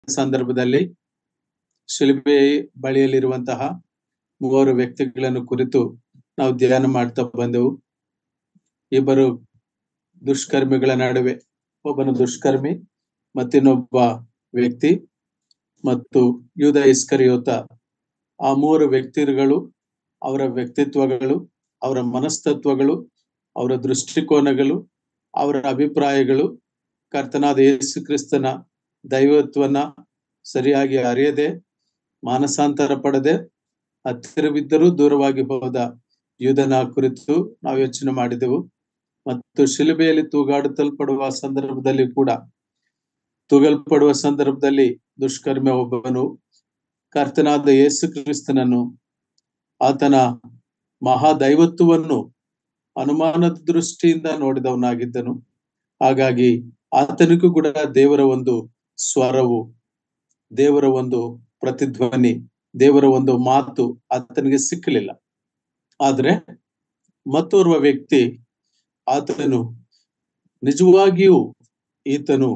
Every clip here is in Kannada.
ಸಂದರ್ಭದಲ್ಲಿ ಶಿಲ್ಬೆ ಬಳಿಯಲ್ಲಿರುವಂತಹ ಮೂವರು ವ್ಯಕ್ತಿಗಳನ್ನು ಕುರಿತು ನಾವು ಧ್ಯಾನ ಮಾಡ್ತಾ ಬಂದೆವು ಇಬ್ಬರು ದುಷ್ಕರ್ಮಿಗಳ ನಡುವೆ ಒಬ್ಬನು ದುಷ್ಕರ್ಮಿ ಮತ್ತಿನ್ನೊಬ್ಬ ವ್ಯಕ್ತಿ ಮತ್ತು ಯೂದ ಇಸ್ಕರಿಯೋತ ಆ ಮೂರು ವ್ಯಕ್ತಿಗಳು ಅವರ ವ್ಯಕ್ತಿತ್ವಗಳು ಅವರ ಮನಸ್ತತ್ವಗಳು ಅವರ ದೃಷ್ಟಿಕೋನಗಳು ಅವರ ಅಭಿಪ್ರಾಯಗಳು ಕರ್ತನಾದ ಯೇಸು ಕ್ರಿಸ್ತನ ದೈವತ್ವನ ಸರಿಯಾಗಿ ಅರಿಯದೆ ಮಾನಸಾಂತರ ಪಡದೆ ಹತ್ತಿರವಿದ್ದರೂ ದೂರವಾಗಿ ಹೋದ ಯೂದನ ಕುರಿತು ನಾವು ಯೋಚನೆ ಮಾಡಿದೆವು ಮತ್ತು ಶಿಲುಬೆಯಲ್ಲಿ ತೂಗಾಡುತ್ತಲ್ಪಡುವ ಸಂದರ್ಭದಲ್ಲಿ ಕೂಡ ತೂಗಲ್ಪಡುವ ಸಂದರ್ಭದಲ್ಲಿ ದುಷ್ಕರ್ಮ ಒಬ್ಬನು ಕರ್ತನಾದ ಯೇಸು ಕ್ರಿಸ್ತನನ್ನು ಆತನ ಮಹಾದೈವತ್ವವನ್ನು ಅನುಮಾನದ ದೃಷ್ಟಿಯಿಂದ ನೋಡಿದವನಾಗಿದ್ದನು ಹಾಗಾಗಿ ಆತನಿಗೂ ಕೂಡ ದೇವರ ಒಂದು ಸ್ವರವು ದೇವರ ಒಂದು ಪ್ರತಿಧ್ವನಿ ದೇವರ ಒಂದು ಮಾತು ಆತನಿಗೆ ಸಿಕ್ಕಲಿಲ್ಲ ಆದ್ರೆ ಮತ್ತೋರ್ವ ವ್ಯಕ್ತಿ ಆತನು ನಿಜವಾಗಿಯೂ ಈತನು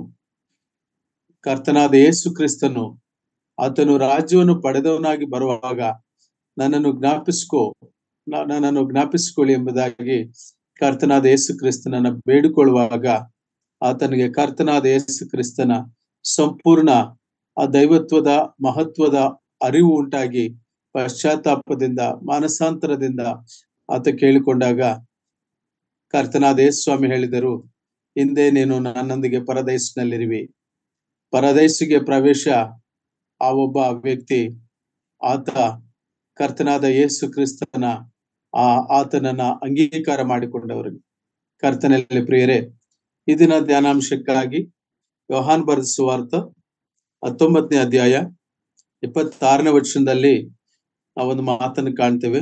ಕರ್ತನಾದ ಯೇಸು ಕ್ರಿಸ್ತನು ಆತನು ರಾಜ್ಯವನ್ನು ಪಡೆದವನಾಗಿ ಬರುವಾಗ ನನ್ನನ್ನು ಜ್ಞಾಪಿಸ್ಕೋ ನನ್ನನ್ನು ಜ್ಞಾಪಿಸಿಕೊಳ್ಳಿ ಎಂಬುದಾಗಿ ಕರ್ತನಾದ ಯೇಸು ಕ್ರಿಸ್ತನನ್ನ ಬೇಡಿಕೊಳ್ಳುವಾಗ ಆತನಿಗೆ ಕರ್ತನಾದ ಯೇಸು ಕ್ರಿಸ್ತನ ಸಂಪೂರ್ಣ ಆ ದೈವತ್ವದ ಮಹತ್ವದ ಅರಿವು ಉಂಟಾಗಿ ಪಶ್ಚಾತ್ತಾಪದಿಂದ ಮಾನಸಾಂತರದಿಂದ ಆತ ಕೇಳಿಕೊಂಡಾಗ ಕರ್ತನಾದ ಯೇಸು ಸ್ವಾಮಿ ಹೇಳಿದರು ಹಿಂದೆ ನೀನು ನನ್ನೊಂದಿಗೆ ಪರದೈಸ್ನಲ್ಲಿರುವಿ ಪರದೈಸಿಗೆ ಪ್ರವೇಶ ಆ ಒಬ್ಬ ವ್ಯಕ್ತಿ ಆತ ಕರ್ತನಾದ ಯೇಸು ಕ್ರಿಸ್ತನ ಆ ಆತನನ್ನ ಅಂಗೀಕಾರ ಮಾಡಿಕೊಂಡವರಿಗೆ ಕರ್ತನಲ್ಲಿ ಪ್ರಿಯರೇ ಈ ದಿನ ಧ್ಯಾನಾಂಶಕ್ಕಾಗಿ ಯೋಹಾನ್ ಬರೆದ ಸುವಾರ್ಥ ಹತ್ತೊಂಬತ್ತನೇ ಅಧ್ಯಾಯ ಇಪ್ಪತ್ತಾರನೇ ವರ್ಷದಲ್ಲಿ ನಾವೊಂದು ಮಾತನ್ನು ಕಾಣ್ತೇವೆ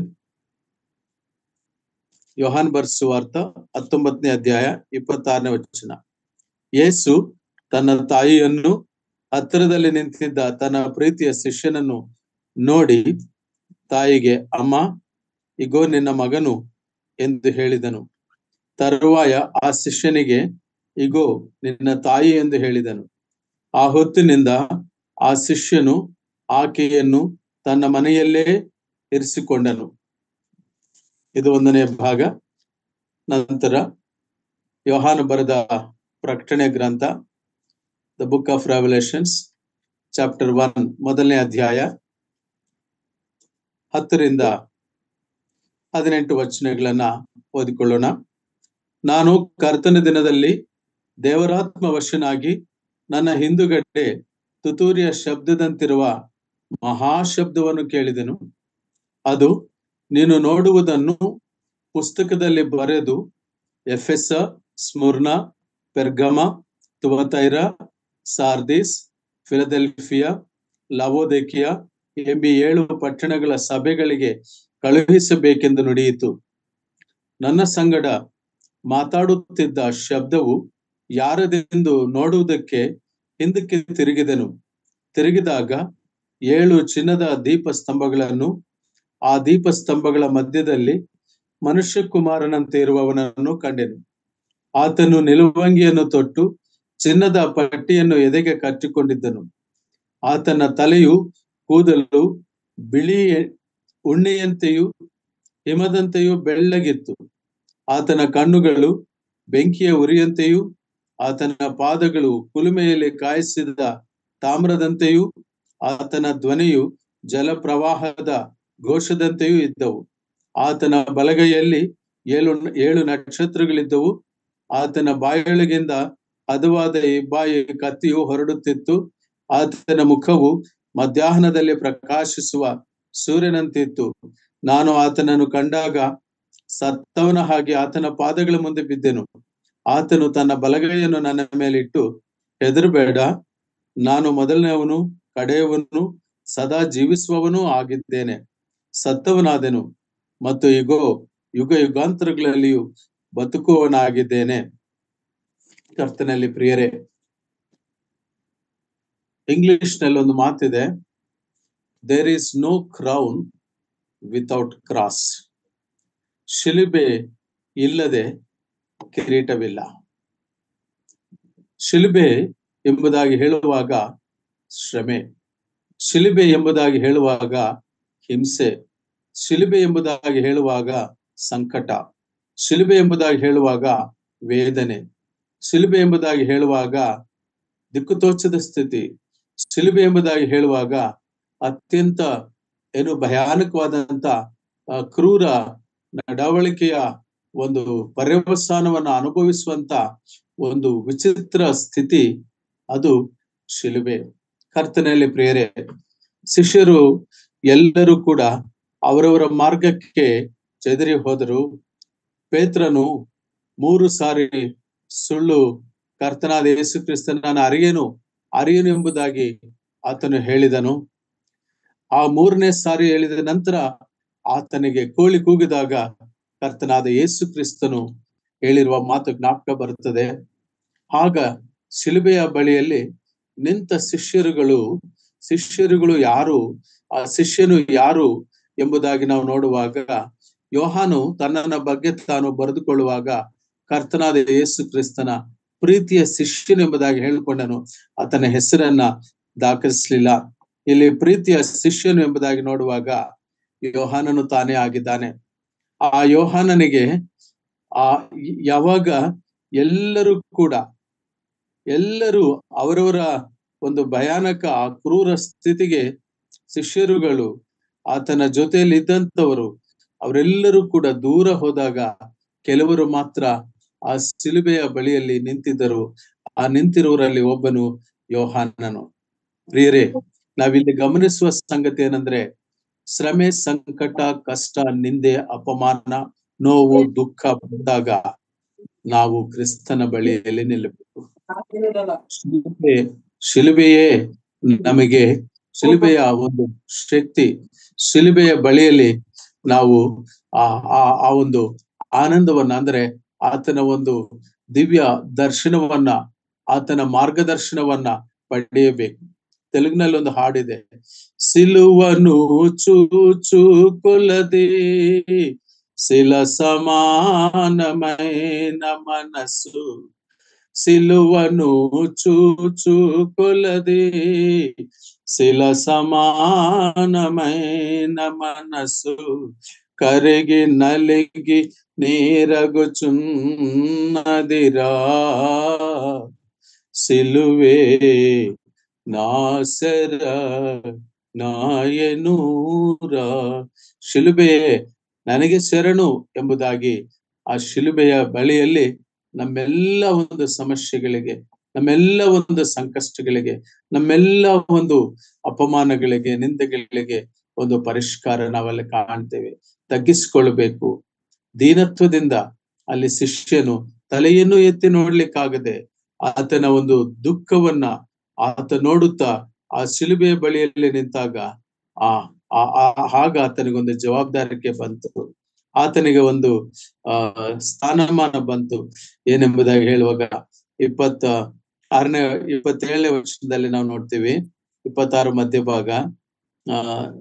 ಯೋಹಾನ್ ಬರೆದ ಸುವಾರ್ಥ ಹತ್ತೊಂಬತ್ತನೇ ಅಧ್ಯಾಯ ಇಪ್ಪತ್ತಾರನೇ ವಚನ ಯೇಸು ತನ್ನ ತಾಯಿಯನ್ನು ಹತ್ತಿರದಲ್ಲಿ ನಿಂತಿದ್ದ ತನ್ನ ಪ್ರೀತಿಯ ಶಿಷ್ಯನನ್ನು ನೋಡಿ ತಾಯಿಗೆ ಅಮ್ಮ ಇಗೋ ನಿನ್ನ ಮಗನು ಎಂದು ಹೇಳಿದನು ತರುವಾಯ ಆ ಶಿಷ್ಯನಿಗೆ ಇಗೋ ನಿನ್ನ ತಾಯಿ ಎಂದು ಹೇಳಿದನು ಆ ಹೊತ್ತಿನಿಂದ ಆ ಶಿಷ್ಯನು ಆಕೆಯನ್ನು ತನ್ನ ಮನೆಯಲ್ಲೇ ಇರಿಸಿಕೊಂಡನು ಇದು ಒಂದನೇ ಭಾಗ ನಂತರ ಯೋಹಾನ ಬರೆದ ಪ್ರಕಟಣೆ ಗ್ರಂಥ the book of revolutions chapter one ಮೊದಲನೇ ಅಧ್ಯಾಯ ಹತ್ತರಿಂದ ಹದಿನೆಂಟು ವಚನಗಳನ್ನ ಓದಿಕೊಳ್ಳೋಣ ನಾನು ಕರ್ತನ ದಿನದಲ್ಲಿ ದೇವರಾತ್ಮ ವಶನಾಗಿ ನನ್ನ ಹಿಂದುಗಡೆ ತುತೂರಿಯ ಶಬ್ದದಂತಿರುವ ಮಹಾಶಬ್ದವನ್ನು ಕೇಳಿದೆನು ಅದು ನೀನು ನೋಡುವುದನ್ನು ಪುಸ್ತಕದಲ್ಲಿ ಬರೆದು ಎಫೆಸ ಸ್ಮುರ್ನ ಪೆರ್ಗಮ ತುವತೈರ ಸಾರ್ದಿಸ್ ಫಿಲದೆಲ್ಫಿಯಾ ಲವೋದೆಕಿಯಾ ಎಂಬಿ ಏಳು ಪಟ್ಟಣಗಳ ಸಭೆಗಳಿಗೆ ಕಳುಹಿಸಬೇಕೆಂದು ನುಡಿಯಿತು ನನ್ನ ಸಂಗಡ ಮಾತಾಡುತ್ತಿದ್ದ ಶಬ್ದವು ಯಾರದೆಂದು ನೋಡುವುದಕ್ಕೆ ಹಿಂದಕ್ಕೆ ತಿರುಗಿದನು ತಿರುಗಿದಾಗ ಏಳು ಚಿನ್ನದ ದೀಪ ಸ್ತಂಭಗಳನ್ನು ಆ ದೀಪ ಸ್ತಂಭಗಳ ಮಧ್ಯದಲ್ಲಿ ಮನುಷ್ಯ ಕುಮಾರನಂತೆ ಇರುವವನನ್ನು ಕಂಡೆನು ಆತನು ನಿಲುವಂಗಿಯನ್ನು ತೊಟ್ಟು ಚಿನ್ನದ ಪಟ್ಟಿಯನ್ನು ಎದೆಗೆ ಕಟ್ಟಿಕೊಂಡಿದ್ದನು ಆತನ ತಲೆಯು ಕೂದಲು ಬಿಳಿ ಉಣ್ಣೆಯಂತೆಯೂ ಹಿಮದಂತೆಯೂ ಬೆಳ್ಳಗಿತ್ತು ಆತನ ಕಣ್ಣುಗಳು ಬೆಂಕಿಯ ಉರಿಯಂತೆಯೂ ಆತನ ಪಾದಗಳು ಕುಲುಮೆಯಲ್ಲಿ ಕಾಯಿಸಿದ ತಾಮ್ರದಂತೆಯೂ ಆತನ ಧ್ವನಿಯು ಜಲಪ್ರವಾಹದ ಘೋಷದಂತೆಯೂ ಇದ್ದವು ಆತನ ಬಲಗೈಯಲ್ಲಿ ಏಳು ಏಳು ನಕ್ಷತ್ರಗಳಿದ್ದವು ಆತನ ಬಾಯೊಳಗಿಂದ ಹದವಾದ ಇಬ್ಬಾಯಿ ಕತ್ತಿಯು ಹೊರಡುತ್ತಿತ್ತು ಆತನ ಮುಖವು ಮಧ್ಯಾಹ್ನದಲ್ಲಿ ಪ್ರಕಾಶಿಸುವ ಸೂರ್ಯನಂತಿತ್ತು ನಾನು ಆತನನ್ನು ಕಂಡಾಗ ಸತ್ತವನ ಹಾಗೆ ಆತನ ಪಾದಗಳ ಮುಂದೆ ಬಿದ್ದೆನು ಆತನು ತನ್ನ ಬಲಗೈಯನ್ನು ನನ್ನ ಮೇಲಿಟ್ಟು ಹೆದರಬೇಡ ನಾನು ಮೊದಲನೆಯವನು ಕಡೆಯವನು ಸದಾ ಜೀವಿಸುವವನೂ ಆಗಿದ್ದೇನೆ ಸತ್ತವನಾದೆನು ಮತ್ತು ಈಗೋ ಯುಗ ಯುಗಾಂತರಗಳಲ್ಲಿಯೂ ಬದುಕುವವನಾಗಿದ್ದೇನೆ ಕರ್ತನಲ್ಲಿ ಪ್ರಿಯರೇ ಇಂಗ್ಲಿಷ್ ನಲ್ಲಿ ಒಂದು ಮಾತಿದೆ there is no crown without cross ಶಿಲುಬೆ ಇಲ್ಲದೆ ಕಿರೀಟವಿಲ್ಲ ಶಿಲುಬೆ ಎಂಬುದಾಗಿ ಹೇಳುವಾಗ ಶ್ರಮೆ ಶಿಲುಬೆ ಎಂಬುದಾಗಿ ಹೇಳುವಾಗ ಹಿಂಸೆ ಶಿಲುಬೆ ಎಂಬುದಾಗಿ ಹೇಳುವಾಗ ಸಂಕಟ ಶಿಲುಬೆ ಎಂಬುದಾಗಿ ಹೇಳುವಾಗ ವೇದನೆ ಶಿಲುಬೆ ಎಂಬುದಾಗಿ ಹೇಳುವಾಗ ದಿಕ್ಕುತೋಚದ ಸ್ಥಿತಿ ಶಿಲುಬೆ ಎಂಬುದಾಗಿ ಹೇಳುವಾಗ ಅತ್ಯಂತ ಏನು ಭಯಾನಕವಾದಂತ ಆ, ಕ್ರೂರ ನಡವಳಿಕೆಯ ಒಂದು ಪರ್ಯವಸಾನವನ್ನ ಅನುಭವಿಸುವಂತ ಒಂದು ವಿಚಿತ್ರ ಸ್ಥಿತಿ ಅದು ಶಿಲುಬೆ ಕರ್ತನಲ್ಲಿ ಪ್ರೇರೆ ಶಿಷ್ಯರು ಎಲ್ಲರೂ ಕೂಡ ಅವರವರ ಮಾರ್ಗಕ್ಕೆ ಚೆದರಿ ಹೋದರು ಪೇತ್ರನು ಮೂರು ಸಾರಿ ಸುಳ್ಳು ಕರ್ತನಾದ ಯೇಸು ಕ್ರಿಸ್ತನ ನಾನು ಅರಿಯೇನು ಅರಿಯನು ಎಂಬುದಾಗಿ ಆತನು ಹೇಳಿದನು ಆ ಮೂರನೇ ಸಾರಿ ಹೇಳಿದ ನಂತರ ಆತನಿಗೆ ಕೋಳಿ ಕೂಗಿದಾಗ ಕರ್ತನಾದ ಯೇಸು ಕ್ರಿಸ್ತನು ಹೇಳಿರುವ ಮಾತು ಜ್ಞಾಪಕ ಬರುತ್ತದೆ ಆಗ ಶಿಲುಬೆಯ ಬಳಿಯಲ್ಲಿ ನಿಂತ ಶಿಷ್ಯರುಗಳು ಶಿಷ್ಯರುಗಳು ಯಾರು ಆ ಶಿಷ್ಯನು ಯಾರು ಎಂಬುದಾಗಿ ನಾವು ನೋಡುವಾಗ ಯೋಹಾನು ತನ್ನನ ಬಗ್ಗೆ ತಾನು ಬರೆದುಕೊಳ್ಳುವಾಗ ಕರ್ತನಾದ ಯೇಸು ಕ್ರಿಸ್ತನ ಪ್ರೀತಿಯ ಶಿಷ್ಯನು ಎಂಬುದಾಗಿ ಹೇಳಿಕೊಂಡನು ಆತನ ಹೆಸರನ್ನ ದಾಖಲಿಸಲಿಲ್ಲ ಇಲ್ಲಿ ಪ್ರೀತಿಯ ಶಿಷ್ಯನು ಎಂಬುದಾಗಿ ನೋಡುವಾಗ ಯೋಹಾನನು ತಾನೇ ಆಗಿದ್ದಾನೆ ಆ ಯೋಹಾನನಿಗೆ ಆ ಯಾವಾಗ ಎಲ್ಲರೂ ಕೂಡ ಎಲ್ಲರೂ ಅವರವರ ಒಂದು ಭಯಾನಕ ಆ ಕ್ರೂರ ಸ್ಥಿತಿಗೆ ಶಿಷ್ಯರುಗಳು ಆತನ ಜೊತೆಯಲ್ಲಿ ಇದ್ದಂಥವರು ಅವರೆಲ್ಲರೂ ಕೂಡ ದೂರ ಹೋದಾಗ ಕೆಲವರು ಮಾತ್ರ ಆ ಸಿಲುಬೆಯ ಬಳಿಯಲ್ಲಿ ನಿಂತಿದ್ದರು ಆ ನಿಂತಿರುವರಲ್ಲಿ ಒಬ್ಬನು ಯೋಹಾನನು ಪ್ರಿಯರೇ ನಾವಿಲ್ಲಿ ಗಮನಿಸುವ ಸಂಗತಿ ಏನಂದ್ರೆ ಶ್ರಮೆ ಸಂಕಟ ಕಷ್ಟ ನಿಂದೆ ಅಪಮಾನ ನೋವು ದುಃಖ ಬಂದಾಗ ನಾವು ಕ್ರಿಸ್ತನ ಬಳಿಯಲ್ಲಿ ನಿಲ್ಲಬೇಕು ಶಿಲುಬೆ ಶಿಲುಬೆಯೇ ನಮಗೆ ಶಿಲುಬೆಯ ಒಂದು ಶಕ್ತಿ ಶಿಲುಬೆಯ ಬಳಿಯಲ್ಲಿ ನಾವು ಆ ಆ ಆ ಒಂದು ಆನಂದವನ್ನ ಅಂದ್ರೆ ಆತನ ಒಂದು ದಿವ್ಯ ದರ್ಶನವನ್ನ ಆತನ ಮಾರ್ಗದರ್ಶನವನ್ನ ಪಡೆಯಬೇಕು ತೆಲುಗಿನಲ್ಲಿ ಒಂದು ಹಾಡಿದೆ ಸಿಲುವನು ಚೂಚು ಕೊಲ್ಲದೆ ಶಿಲ ಸಮಾನమైన మనసు సిలువను చూచు కొలది శిల సమానమైన మనసు కరిగి నలిగి నీరగుచున్నదిరా సిలువే ನಾಸರ ನಾಯನೂರ ಶಿಲುಬೆಯೇ ನನಗೆ ಶರಣು ಎಂಬುದಾಗಿ ಆ ಶಿಲುಬೆಯ ಬಳಿಯಲ್ಲಿ ನಮ್ಮೆಲ್ಲ ಒಂದು ಸಮಸ್ಯೆಗಳಿಗೆ ನಮ್ಮೆಲ್ಲ ಒಂದು ಸಂಕಷ್ಟಗಳಿಗೆ ನಮ್ಮೆಲ್ಲ ಒಂದು ಅಪಮಾನಗಳಿಗೆ ನಿಂದೆಗಳಿಗೆ ಒಂದು ಪರಿಷ್ಕಾರ ನಾವಲ್ಲಿ ಕಾಣ್ತೇವೆ ತಗ್ಗಿಸಿಕೊಳ್ಬೇಕು ದೀನತ್ವದಿಂದ ಅಲ್ಲಿ ಶಿಷ್ಯನು ತಲೆಯನ್ನು ಎತ್ತಿ ನೋಡ್ಲಿಕ್ಕಾಗದೆ ಆತನ ಒಂದು ದುಃಖವನ್ನ ಆತ ನೋಡುತ್ತಾ ಆ ಶಿಲುಬೆಯ ಬಳಿಯಲ್ಲಿ ನಿಂತಾಗ ಆ ಆಗ ಆತನಿಗೊಂದು ಜವಾಬ್ದಾರಿಕೆ ಬಂತು ಆತನಿಗೆ ಒಂದು ಆ ಸ್ಥಾನಮಾನ ಬಂತು ಏನೆಂಬುದಾಗಿ ಹೇಳುವಾಗ ಇಪ್ಪತ್ತ ಆರನೇ ಇಪ್ಪತ್ತೇಳನೇ ವರ್ಷದಲ್ಲಿ ನಾವು ನೋಡ್ತೀವಿ ಇಪ್ಪತ್ತಾರು ಮಧ್ಯಭಾಗ ಆ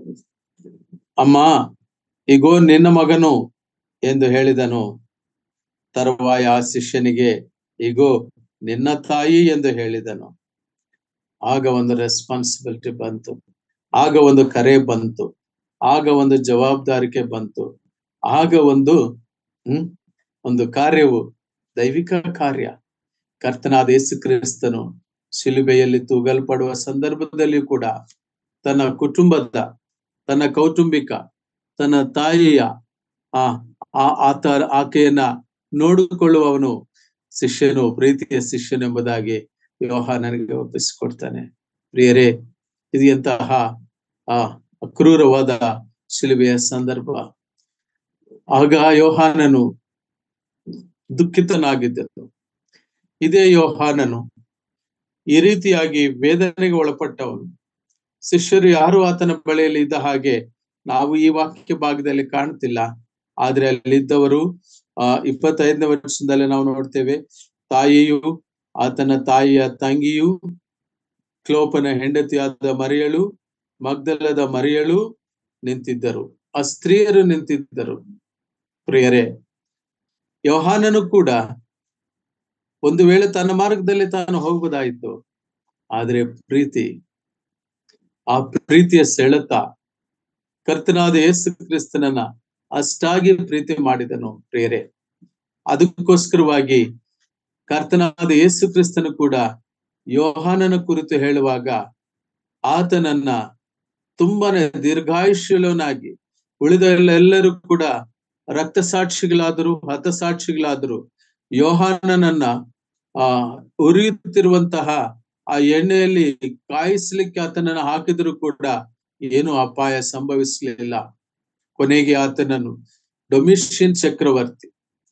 ಅಮ್ಮ ಈಗೋ ನಿನ್ನ ಮಗನು ಎಂದು ಹೇಳಿದನು ತರುವಾಯ ಆ ಶಿಷ್ಯನಿಗೆ ಈಗೋ ನಿನ್ನ ತಾಯಿ ಎಂದು ಹೇಳಿದನು ಆಗ ಒಂದು ರೆಸ್ಪಾನ್ಸಿಬಿಲಿಟಿ ಬಂತು ಆಗ ಒಂದು ಕರೆ ಬಂತು ಆಗ ಒಂದು ಜವಾಬ್ದಾರಿಕೆ ಬಂತು ಆಗ ಒಂದು ಹ್ಮ್ ಒಂದು ಕಾರ್ಯವು ದೈವಿಕ ಕಾರ್ಯ ಕರ್ತನಾದ ಯೇಸು ಕ್ರಿಸ್ತನು ಶಿಲುಬೆಯಲ್ಲಿ ತೂಗಲ್ಪಡುವ ಸಂದರ್ಭದಲ್ಲಿ ಕೂಡ ತನ್ನ ಕುಟುಂಬದ ತನ್ನ ಕೌಟುಂಬಿಕ ತನ್ನ ತಾಯಿಯ ಆ ಆತ ಆಕೆಯನ್ನ ನೋಡಿಕೊಳ್ಳುವವನು ಶಿಷ್ಯನು ಪ್ರೀತಿಯ ಶಿಷ್ಯನು ಎಂಬುದಾಗಿ ಯೋಹಾನನಿಗೆ ಒಪ್ಪಿಸಿಕೊಡ್ತಾನೆ ಪ್ರಿಯರೇ ಇದು ಎಂತಹ ಆ ಕ್ರೂರವಾದ ಶಿಲುಬೆಯ ಸಂದರ್ಭ ಆಗ ಯೋಹಾನನು ದುಃಖಿತನಾಗಿದ್ದನು ಇದೇ ಯೋಹಾನನು ಈ ರೀತಿಯಾಗಿ ವೇದನೆಗೆ ಒಳಪಟ್ಟವನು ಶಿಷ್ಯರು ಯಾರು ಆತನ ಬಳಿಯಲ್ಲಿ ಇದ್ದ ಹಾಗೆ ನಾವು ಈ ವಾಕ್ಯ ಭಾಗದಲ್ಲಿ ಕಾಣ್ತಿಲ್ಲ ಆದ್ರೆ ಅಲ್ಲಿದ್ದವರು ಆ ಇಪ್ಪತ್ತೈದನೇ ವರ್ಷದಲ್ಲಿ ನಾವು ನೋಡ್ತೇವೆ ತಾಯಿಯು ಆತನ ತಾಯಿಯ ತಂಗಿಯು ಕ್ಲೋಪನ ಹೆಂಡತಿಯಾದ ಮರಿಯಳು ಮಗ್ದಲದ ಮರಿಯಳು ನಿಂತಿದ್ದರು ಆ ಸ್ತ್ರೀಯರು ನಿಂತಿದ್ದರು ಪ್ರಿಯರೇ ಯೋಹಾನನು ಕೂಡ ಒಂದು ವೇಳೆ ತನ್ನ ಮಾರ್ಗದಲ್ಲಿ ತಾನು ಹೋಗುವುದಾಯಿತು ಆದ್ರೆ ಪ್ರೀತಿ ಆ ಪ್ರೀತಿಯ ಸೆಳೆತ ಕರ್ತನಾದ ಯೇಸು ಕ್ರಿಸ್ತನನ್ನ ಅಷ್ಟಾಗಿ ಪ್ರೀತಿ ಮಾಡಿದನು ಪ್ರೇರೆ ಅದಕ್ಕೋಸ್ಕರವಾಗಿ ಕರ್ತನಾದ ಯೇಸು ಕ್ರಿಸ್ತನು ಕೂಡ ಯೋಹಾನನ ಕುರಿತು ಹೇಳುವಾಗ ಆತನನ್ನ ತುಂಬಾನೇ ದೀರ್ಘಾಯುಷ್ಯಲನಾಗಿ ಉಳಿದೆಲ್ಲರೂ ಕೂಡ ರಕ್ತಸಾಕ್ಷಿಗಳಾದರು ಹತಸಾಕ್ಷಿಗಳಾದರು ಯೋಹಾನನನ್ನ ಆ ಉರಿಯುತ್ತಿರುವಂತಹ ಆ ಎಣ್ಣೆಯಲ್ಲಿ ಕಾಯಿಸ್ಲಿಕ್ಕೆ ಆತನನ್ನ ಹಾಕಿದ್ರು ಕೂಡ ಏನು ಅಪಾಯ ಸಂಭವಿಸಲಿಲ್ಲ ಕೊನೆಗೆ ಆತನನ್ನು ಡೊಮಿಷಿಯನ್ ಚಕ್ರವರ್ತಿ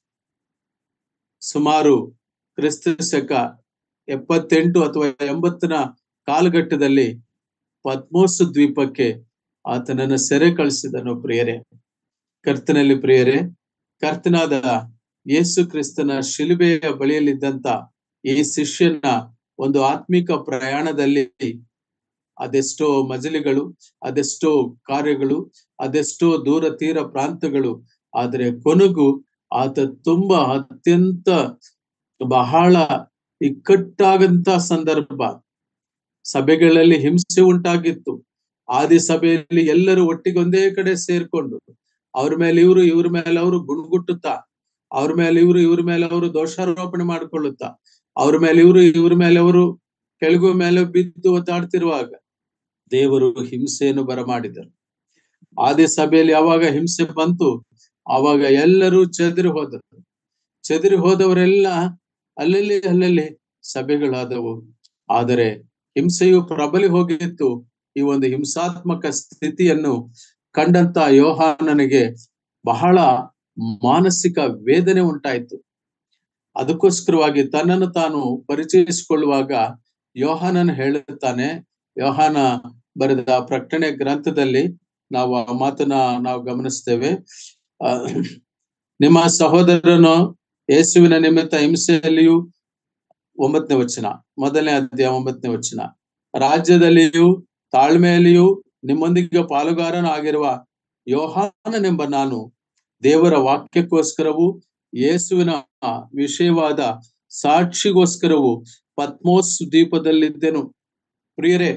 ಸುಮಾರು ಕ್ರಿಸ್ತ ಶಕ ಎಪ್ಪತ್ತೆಂಟು ಅಥವಾ ಎಂಬತ್ತನ ಕಾಲಘಟ್ಟದಲ್ಲಿ ಪದ್ಮೋಸ್ ದ್ವೀಪಕ್ಕೆ ಆತನನ್ನ ಸೆರೆ ಕಳಿಸಿದನು ಪ್ರಿಯರೇ ಕರ್ತನಲ್ಲಿ ಪ್ರಿಯರೇ ಕರ್ತನಾದ ಯೇಸು ಕ್ರಿಸ್ತನ ಶಿಲುಬೆಯ ಬಳಿಯಲ್ಲಿದ್ದಂತ ಈ ಶಿಷ್ಯನ ಒಂದು ಆತ್ಮಿಕ ಪ್ರಯಾಣದಲ್ಲಿ ಅದೆಷ್ಟೋ ಮಜಲಿಗಳು ಅದೆಷ್ಟೋ ಕಾರ್ಯಗಳು ಅದೆಷ್ಟೋ ದೂರ ತೀರ ಪ್ರಾಂತಗಳು ಆದರೆ ಕೊನೆಗೂ ಆತ ತುಂಬಾ ಅತ್ಯಂತ ಬಹಳ ಇಕ್ಕಟ್ಟಾಗಂತ ಸಂದರ್ಭ ಸಭೆಗಳಲ್ಲಿ ಹಿಂಸೆ ಉಂಟಾಗಿತ್ತು ಆದಿ ಸಭೆಯಲ್ಲಿ ಎಲ್ಲರೂ ಒಟ್ಟಿಗೆ ಒಂದೇ ಕಡೆ ಸೇರ್ಕೊಂಡು ಅವ್ರ ಮೇಲೆ ಇವರು ಇವ್ರ ಮೇಲೆ ಅವರು ಗುಣಗುಟ್ಟುತ್ತಾ ಅವ್ರ ಮೇಲೆ ಇವರು ಇವ್ರ ಮೇಲೆ ಅವರು ದೋಷಾರೋಪಣೆ ಮಾಡಿಕೊಳ್ಳುತ್ತಾ ಅವ್ರ ಮೇಲೆ ಇವರು ಇವ್ರ ಮೇಲೆ ಅವರು ಕೆಳಗು ಮೇಲೆ ಬಿದ್ದು ಒತ್ತಾಡ್ತಿರುವಾಗ ದೇವರು ಹಿಂಸೆಯನ್ನು ಬರಮಾಡಿದರು ಆದಿ ಸಭೆಯಲ್ಲಿ ಯಾವಾಗ ಹಿಂಸೆ ಬಂತು ಆವಾಗ ಎಲ್ಲರೂ ಚೆದರಿ ಹೋದರು ಚೆದರಿ ಹೋದವರೆಲ್ಲ ಅಲ್ಲಲ್ಲಿ ಅಲ್ಲಲ್ಲಿ ಸಭೆಗಳಾದವು ಆದರೆ ಹಿಂಸೆಯು ಪ್ರಬಲಿ ಹೋಗಿತ್ತು ಈ ಒಂದು ಹಿಂಸಾತ್ಮಕ ಸ್ಥಿತಿಯನ್ನು ಕಂಡಂತ ಯೋಹಾನನಿಗೆ ಬಹಳ ಮಾನಸಿಕ ವೇದನೆ ಉಂಟಾಯಿತು ಅದಕ್ಕೋಸ್ಕರವಾಗಿ ತನ್ನನ್ನು ತಾನು ಪರಿಚಯಿಸಿಕೊಳ್ಳುವಾಗ ಯೋಹಾನನ್ ಹೇಳುತ್ತಾನೆ ಯೋಹಾನ ಬರೆದ ಪ್ರಕಟಣೆ ಗ್ರಂಥದಲ್ಲಿ ನಾವು ಆ ಮಾತನ್ನ ನಾವು ಗಮನಿಸ್ತೇವೆ ಆ ನಿಮ್ಮ ಸಹೋದರನು ಯೇಸುವಿನ ನಿಮಿತ್ತ ಹಿಂಸೆಯಲ್ಲಿಯೂ ಒಂಬತ್ತನೇ ವಚನ ಮೊದಲನೇ ಅಧ್ಯಾಯ ಒಂಬತ್ತನೇ ವಚನ ರಾಜ್ಯದಲ್ಲಿಯೂ ತಾಳ್ಮೆಯಲ್ಲಿಯೂ ನಿಮ್ಮೊಂದಿಗೆ ಪಾಲುಗಾರನಾಗಿರುವ ಯೋಹಾನನೆಂಬ ನಾನು ದೇವರ ವಾಕ್ಯಕ್ಕೋಸ್ಕರವೂ ಯೇಸುವಿನ ವಿಷಯವಾದ ಸಾಕ್ಷಿಗೋಸ್ಕರವು ಪದ್ಮೋಸ್ ದ್ವೀಪದಲ್ಲಿದ್ದೆನು ಪ್ರಿಯರೇ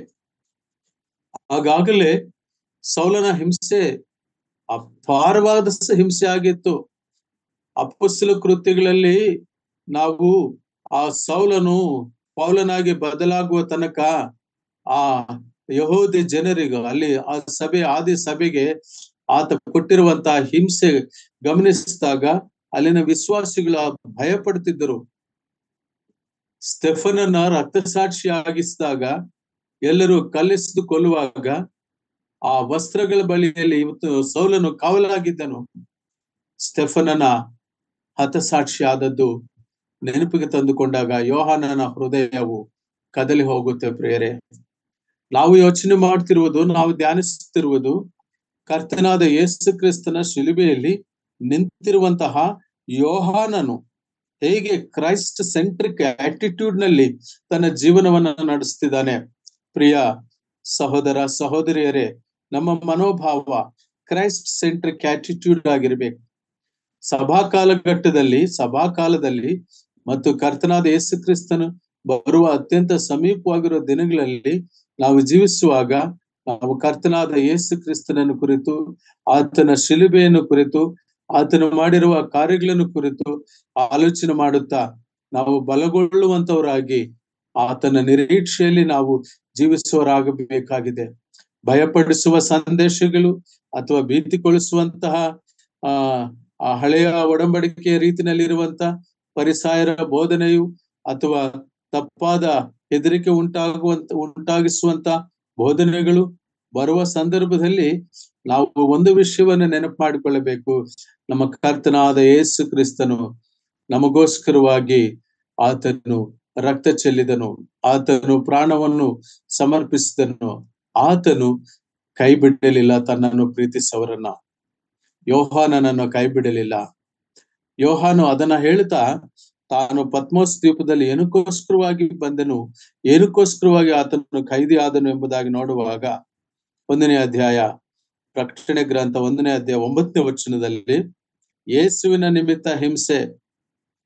ಆಗಾಗಲೇ ಸೌಲನ ಹಿಂಸೆ ಅಪಾರವಾದ ಹಿಂಸೆ ಆಗಿತ್ತು ಅಪ್ಪಸ್ಸಲ ಕೃತ್ಯಗಳಲ್ಲಿ ನಾವು ಆ ಸೌಲನು ಪೌಲನಾಗಿ ಬದಲಾಗುವ ತನಕ ಆ ಯಹೋದಿ ಜನರಿಗೂ ಅಲ್ಲಿ ಆ ಸಭೆ ಆದಿ ಸಭೆಗೆ ಆತ ಕೊಟ್ಟಿರುವಂತಹ ಹಿಂಸೆ ಗಮನಿಸಿದಾಗ ಅಲ್ಲಿನ ವಿಶ್ವಾಸಿಗಳ ಭಯ ಪಡ್ತಿದ್ದರು ಸ್ಟೆಫನನ್ನ ರಕ್ತಸಾಕ್ಷಿ ಆಗಿಸಿದಾಗ ಎಲ್ಲರೂ ಕಲ್ಲಿಸಿದು ಕೊಲ್ಲುವಾಗ ಆ ವಸ್ತ್ರಗಳ ಬಳಿಯಲ್ಲಿ ಇವತ್ತು ಸೌಲನು ಕಾವಲಾಗಿದ್ದನು ಸ್ಟೆಫನನ ಹತಸಾಕ್ಷಿ ಆದದ್ದು ನೆನಪಿಗೆ ತಂದುಕೊಂಡಾಗ ಯೋಹಾನನ ಹೃದಯವು ಕದಲಿ ಹೋಗುತ್ತೆ ಪ್ರಿಯರೇ ನಾವು ಯೋಚನೆ ಮಾಡ್ತಿರುವುದು ನಾವು ಧ್ಯಾನಿಸುತ್ತಿರುವುದು ಕರ್ತನಾದ ಯೇಸು ಕ್ರಿಸ್ತನ ಶಿಲುಬೆಯಲ್ಲಿ ನಿಂತಿರುವಂತಹ ಯೋಹಾನನು ಹೇಗೆ ಕ್ರೈಸ್ಟ್ ಸೆಂಟ್ರಿಕ್ ಆಟಿಟ್ಯೂಡ್ ನಲ್ಲಿ ತನ್ನ ಜೀವನವನ್ನ ನಡೆಸ್ತಿದ್ದಾನೆ ಪ್ರಿಯ ಸಹೋದರ ಸಹೋದರಿಯರೇ ನಮ್ಮ ಮನೋಭಾವ ಕ್ರೈಸ್ಟ್ ಸೆಂಟ್ರಿಕ್ ಆಟಿಟ್ಯೂಡ್ ಆಗಿರ್ಬೇಕು ಸಭಾ ಕಾಲಘಟ್ಟದಲ್ಲಿ ಸಭಾ ಕಾಲದಲ್ಲಿ ಮತ್ತು ಕರ್ತನಾದ ಯೇಸು ಕ್ರಿಸ್ತನು ಬರುವ ಅತ್ಯಂತ ಸಮೀಪವಾಗಿರುವ ದಿನಗಳಲ್ಲಿ ನಾವು ಜೀವಿಸುವಾಗ ನಾವು ಕರ್ತನಾದ ಯೇಸು ಕ್ರಿಸ್ತನನ್ನು ಕುರಿತು ಆತನ ಶಿಲುಬೆಯನ್ನು ಕುರಿತು ಆತನು ಮಾಡಿರುವ ಕಾರ್ಯಗಳನ್ನು ಕುರಿತು ಆಲೋಚನೆ ಮಾಡುತ್ತಾ ನಾವು ಬಲಗೊಳ್ಳುವಂತವರಾಗಿ ಆತನ ನಿರೀಕ್ಷೆಯಲ್ಲಿ ನಾವು ಜೀವಿಸುವರಾಗಬೇಕಾಗಿದೆ ಭಯಪಡಿಸುವ ಸಂದೇಶಗಳು ಅಥವಾ ಭೀತಿಗೊಳಿಸುವಂತಹ ಆ ಆ ಹಳೆಯ ಒಡಂಬಡಿಕೆಯ ರೀತಿನಲ್ಲಿರುವಂತ ಪರಿಸಾಯರ ಬೋಧನೆಯು ಅಥವಾ ತಪ್ಪಾದ ಹೆದರಿಕೆ ಉಂಟಾಗುವಂತ ಉಂಟಾಗಿಸುವಂತ ಬೋಧನೆಗಳು ಬರುವ ಸಂದರ್ಭದಲ್ಲಿ ನಾವು ಒಂದು ವಿಷಯವನ್ನ ನೆನಪು ಮಾಡಿಕೊಳ್ಳಬೇಕು ನಮ್ಮ ಕರ್ತನಾದ ಯೇಸು ಕ್ರಿಸ್ತನು ನಮಗೋಸ್ಕರವಾಗಿ ಆತನು ರಕ್ತ ಚೆಲ್ಲಿದನು ಆತನು ಪ್ರಾಣವನ್ನು ಸಮರ್ಪಿಸಿದನು ಆತನು ಕೈ ಬಿಡಲಿಲ್ಲ ತನ್ನನ್ನು ಪ್ರೀತಿಸವರನ್ನ ಯೋಹಾನನನ್ನು ಕೈ ಬಿಡಲಿಲ್ಲ ಯೋಹಾನು ಅದನ್ನ ಹೇಳ್ತಾ ತಾನು ಪದ್ಮೋಸ್ ದ್ವೀಪದಲ್ಲಿ ಏನಕ್ಕೋಸ್ಕರವಾಗಿ ಬಂದನು ಏನಕ್ಕೋಸ್ಕರವಾಗಿ ಆತನು ಖೈದಿ ಆದನು ಎಂಬುದಾಗಿ ನೋಡುವಾಗ ಒಂದನೇ ಅಧ್ಯಾಯ ಪ್ರಕಟಣೆ ಗ್ರಂಥ ಒಂದನೇ ಅಧ್ಯಾಯ ಒಂಬತ್ತನೇ ವಚನದಲ್ಲಿ ಯೇಸುವಿನ ನಿಮಿತ್ತ ಹಿಂಸೆ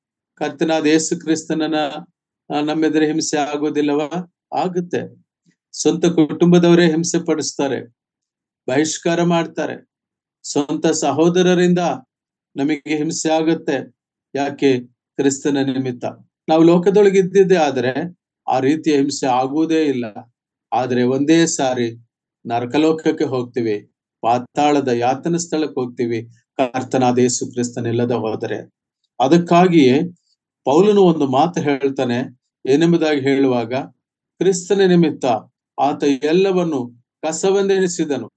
ಕರ್ತನಾದ ಯೇಸು ಕ್ರಿಸ್ತನನ್ನ ನಮ್ಮೆದುರು ಹಿಂಸೆ ಆಗೋದಿಲ್ಲವ ಆಗುತ್ತೆ ಸ್ವಂತ ಕುಟುಂಬದವರೇ ಹಿಂಸೆ ಪಡಿಸ್ತಾರೆ ಬಹಿಷ್ಕಾರ ಮಾಡ್ತಾರೆ ಸ್ವಂತ ಸಹೋದರರಿಂದ ನಮಗೆ ಹಿಂಸೆ ಆಗುತ್ತೆ ಯಾಕೆ ಕ್ರಿಸ್ತನ ನಿಮಿತ್ತ ನಾವು ಲೋಕದೊಳಗೆ ಇದ್ದಿದ್ದೇ ಆದ್ರೆ ಆ ರೀತಿಯ ಹಿಂಸೆ ಆಗುವುದೇ ಇಲ್ಲ ಆದ್ರೆ ಒಂದೇ ಸಾರಿ ನರಕಲೋಕಕ್ಕೆ ಹೋಗ್ತೀವಿ ಪಾತಾಳದ ಯಾತನ ಸ್ಥಳಕ್ಕೆ ಹೋಗ್ತೀವಿ ಕರ್ತನಾದ ಯೇಸು ಕ್ರಿಸ್ತನಿಲ್ಲದ ಹೋದರೆ ಅದಕ್ಕಾಗಿಯೇ ಪೌಲನು ಒಂದು ಮಾತು ಹೇಳ್ತಾನೆ ಏನೆಂಬುದಾಗಿ ಹೇಳುವಾಗ ಕ್ರಿಸ್ತನ ನಿಮಿತ್ತ ಆತ ಎಲ್ಲವನ್ನು ಕಸವೆಂದೆಣಿಸಿದನು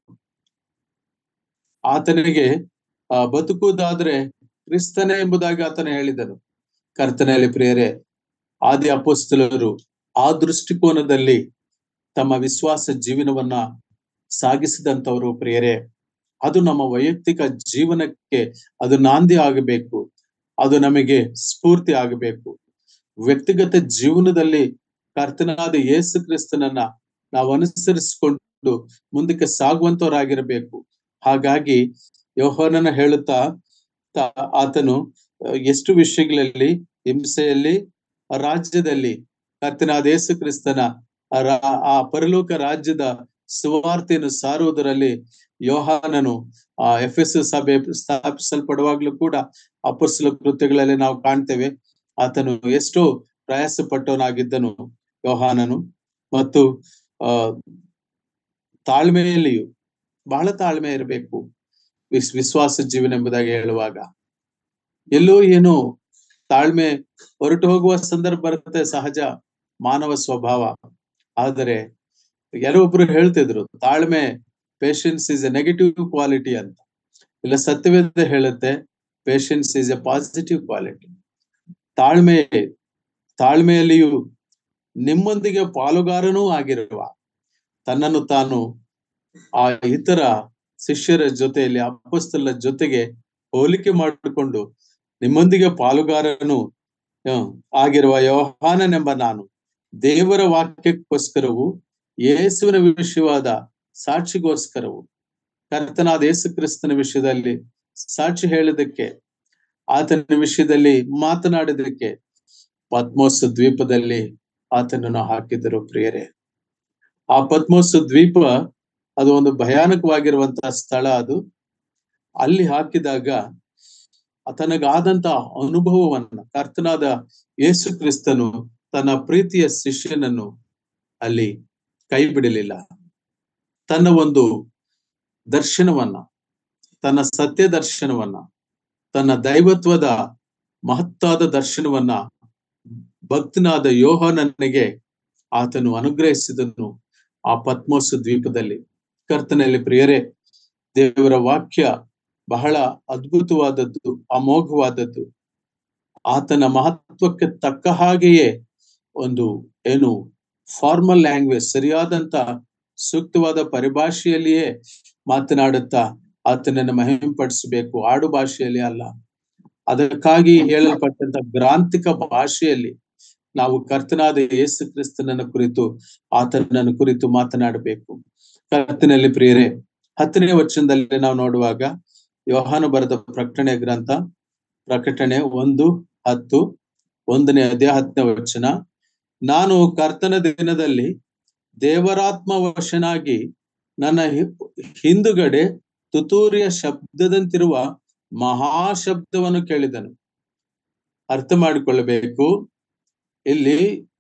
ಆತನಿಗೆ ಆ ಬದುಕುವುದಾದ್ರೆ ಕ್ರಿಸ್ತನೇ ಎಂಬುದಾಗಿ ಆತನ ಹೇಳಿದನು ಕರ್ತನಲ್ಲಿ ಪ್ರಿಯರೇ ಆದಿ ಅಪೋಸ್ತಲರು ಆ ದೃಷ್ಟಿಕೋನದಲ್ಲಿ ತಮ್ಮ ವಿಶ್ವಾಸ ಜೀವನವನ್ನ ಸಾಗಿಸಿದಂತವರು ಪ್ರಿಯರೇ ಅದು ನಮ್ಮ ವೈಯಕ್ತಿಕ ಜೀವನಕ್ಕೆ ಅದು ನಾಂದಿ ಆಗಬೇಕು ಅದು ನಮಗೆ ಸ್ಫೂರ್ತಿ ಆಗಬೇಕು ವ್ಯಕ್ತಿಗತ ಜೀವನದಲ್ಲಿ ಕರ್ತನಾದ ಯೇಸು ಕ್ರಿಸ್ತನನ್ನ ನಾವು ಅನುಸರಿಸಿಕೊಂಡು ಮುಂದಕ್ಕೆ ಸಾಗುವಂತವರಾಗಿರಬೇಕು ಹಾಗಾಗಿ ಯೋಹನನ ಹೇಳುತ್ತಾ ಆತನು ಎಷ್ಟು ವಿಷಯಗಳಲ್ಲಿ ಹಿಂಸೆಯಲ್ಲಿ ರಾಜ್ಯದಲ್ಲಿ ಕರ್ತನಾದ ಯೇಸು ಕ್ರಿಸ್ತನ ಆ ಪರಲೋಕ ರಾಜ್ಯದ ಸುವಾರ್ತೆಯನ್ನು ಸಾರುವುದರಲ್ಲಿ ಯೋಹಾನನು ಆ ಎಫ್ ಎಸ್ ಸಭೆ ಸ್ಥಾಪಿಸಲ್ಪಡುವಾಗ್ಲೂ ಕೂಡ ಅಪರ್ಸಲ ಕೃತ್ಯಗಳಲ್ಲಿ ನಾವು ಕಾಣ್ತೇವೆ ಆತನು ಎಷ್ಟೋ ಪ್ರಯಾಸ ಪಟ್ಟವನಾಗಿದ್ದನು ಯೋಹಾನನು ಮತ್ತು ಆ ತಾಳ್ಮೆಯಲ್ಲಿಯೂ ಬಹಳ ತಾಳ್ಮೆ ಇರಬೇಕು ವಿಸ್ ವಿಶ್ವಾಸ ಜೀವನ ಎಂಬುದಾಗಿ ಹೇಳುವಾಗ ಎಲ್ಲೋ ಏನೋ ತಾಳ್ಮೆ ಹೊರಟು ಹೋಗುವ ಸಂದರ್ಭ ಬರುತ್ತೆ ಸಹಜ ಮಾನವ ಸ್ವಭಾವ ಆದರೆ ಯಾರೊಬ್ರು ಹೇಳ್ತಿದ್ರು ತಾಳ್ಮೆ patience is a negative quality ಅಂತ ಇಲ್ಲ ಸತ್ಯವೇದ ಹೇಳುತ್ತೆ patience is a positive quality ತಾಳ್ಮೆ ತಾಳ್ಮೆಯಲ್ಲಿಯೂ ನಿಮ್ಮೊಂದಿಗೆ ಪಾಲುಗಾರನೂ ಆಗಿರುವ ತನ್ನನ್ನು ತಾನು ಆ ಇತರ ಶಿಷ್ಯರ ಜೊತೆಯಲ್ಲಿ ಅಪ್ಪಸ್ತಲ ಜೊತೆಗೆ ಹೋಲಿಕೆ ಮಾಡಿಕೊಂಡು ನಿಮ್ಮೊಂದಿಗೆ ಪಾಲುಗಾರನು ಆಗಿರುವ ಯೋಹಾನನೆಂಬ ನಾನು ದೇವರ ವಾಕ್ಯಕ್ಕೋಸ್ಕರವು ಯೇಸುವಿನ ವಿಷಯವಾದ ಸಾಕ್ಷಿಗೋಸ್ಕರವು ಕರ್ತನಾದ ಯೇಸು ಕ್ರಿಸ್ತನ ವಿಷಯದಲ್ಲಿ ಸಾಕ್ಷಿ ಹೇಳೋದಕ್ಕೆ ಆತನ ವಿಷಯದಲ್ಲಿ ಮಾತನಾಡೋದಕ್ಕೆ ಪದ್ಮೋಸ್ ದ್ವೀಪದಲ್ಲಿ ಆತನನ್ನು ಹಾಕಿದರು ಪ್ರಿಯರೇ ಆ ಪದ್ಮೋಸ್ ದ್ವೀಪ ಅದು ಒಂದು ಭಯಾನಕವಾಗಿರುವಂತಹ ಸ್ಥಳ ಅದು ಅಲ್ಲಿ ಹಾಕಿದಾಗ ತನಗಾದಂತ ಅನುಭವವನ್ನ ಕರ್ತನಾದ ಯೇಸು ಕ್ರಿಸ್ತನು ತನ್ನ ಪ್ರೀತಿಯ ಶಿಷ್ಯನನ್ನು ಅಲ್ಲಿ ಕೈ ಬಿಡಲಿಲ್ಲ ತನ್ನ ಒಂದು ದರ್ಶನವನ್ನ ತನ್ನ ಸತ್ಯ ದರ್ಶನವನ್ನ ತನ್ನ ದೈವತ್ವದ ಮಹತ್ತಾದ ದರ್ಶನವನ್ನ ಭಕ್ತನಾದ ಯೋಹನನಿಗೆ ಆತನು ಅನುಗ್ರಹಿಸಿದನು ಆ ಪದ್ಮೋಸ ದ್ವೀಪದಲ್ಲಿ ಕರ್ತನಲ್ಲಿ ಪ್ರಿಯರೇ ದೇವರ ವಾಕ್ಯ ಬಹಳ ಅದ್ಭುತವಾದದ್ದು ಅಮೋಘವಾದದ್ದು ಆತನ ಮಹತ್ವಕ್ಕೆ ತಕ್ಕ ಹಾಗೆಯೇ ಒಂದು ಏನು ಫಾರ್ಮಲ್ ಲ್ಯಾಂಗ್ವೇಜ್ ಸರಿಯಾದಂತ ಸೂಕ್ತವಾದ ಪರಿಭಾಷೆಯಲ್ಲಿಯೇ ಮಾತನಾಡುತ್ತಾ ಆತನನ್ನು ಮಹಿಮೆಪಡಿಸಬೇಕು ಆಡು ಭಾಷೆಯಲ್ಲಿ ಅಲ್ಲ ಅದಕ್ಕಾಗಿ ಹೇಳಲ್ಪಟ್ಟಂತ ಗ್ರಾಂಥಿಕ ಭಾಷೆಯಲ್ಲಿ ನಾವು ಕರ್ತನಾದ ಯೇಸು ಕ್ರಿಸ್ತನನ್ನ ಕುರಿತು ಆತನನ್ನು ಕುರಿತು ಮಾತನಾಡಬೇಕು ಕರ್ತನಲ್ಲಿ ಪ್ರಿಯರೇ ಹತ್ತನೇ ವಚನದಲ್ಲಿ ನಾವು ನೋಡುವಾಗ ಯೋಹಾನು ಬರೆದ ಪ್ರಕಟಣೆ ಗ್ರಂಥ ಪ್ರಕಟಣೆ ಒಂದು ಹತ್ತು ಒಂದನೇ ಅಧ್ಯಾಯ ಹತ್ತನೇ ವಚನ ನಾನು ಕರ್ತನ ದಿನದಲ್ಲಿ ದೇವರಾತ್ಮ ವಶನಾಗಿ ನನ್ನ ಹಿಂದುಗಡೆ ತುತೂರಿಯ ಶಬ್ದದಂತಿರುವ ಮಹಾಶಬ್ದವನ್ನು ಕೇಳಿದನು ಅರ್ಥ ಮಾಡಿಕೊಳ್ಳಬೇಕು ಇಲ್ಲಿ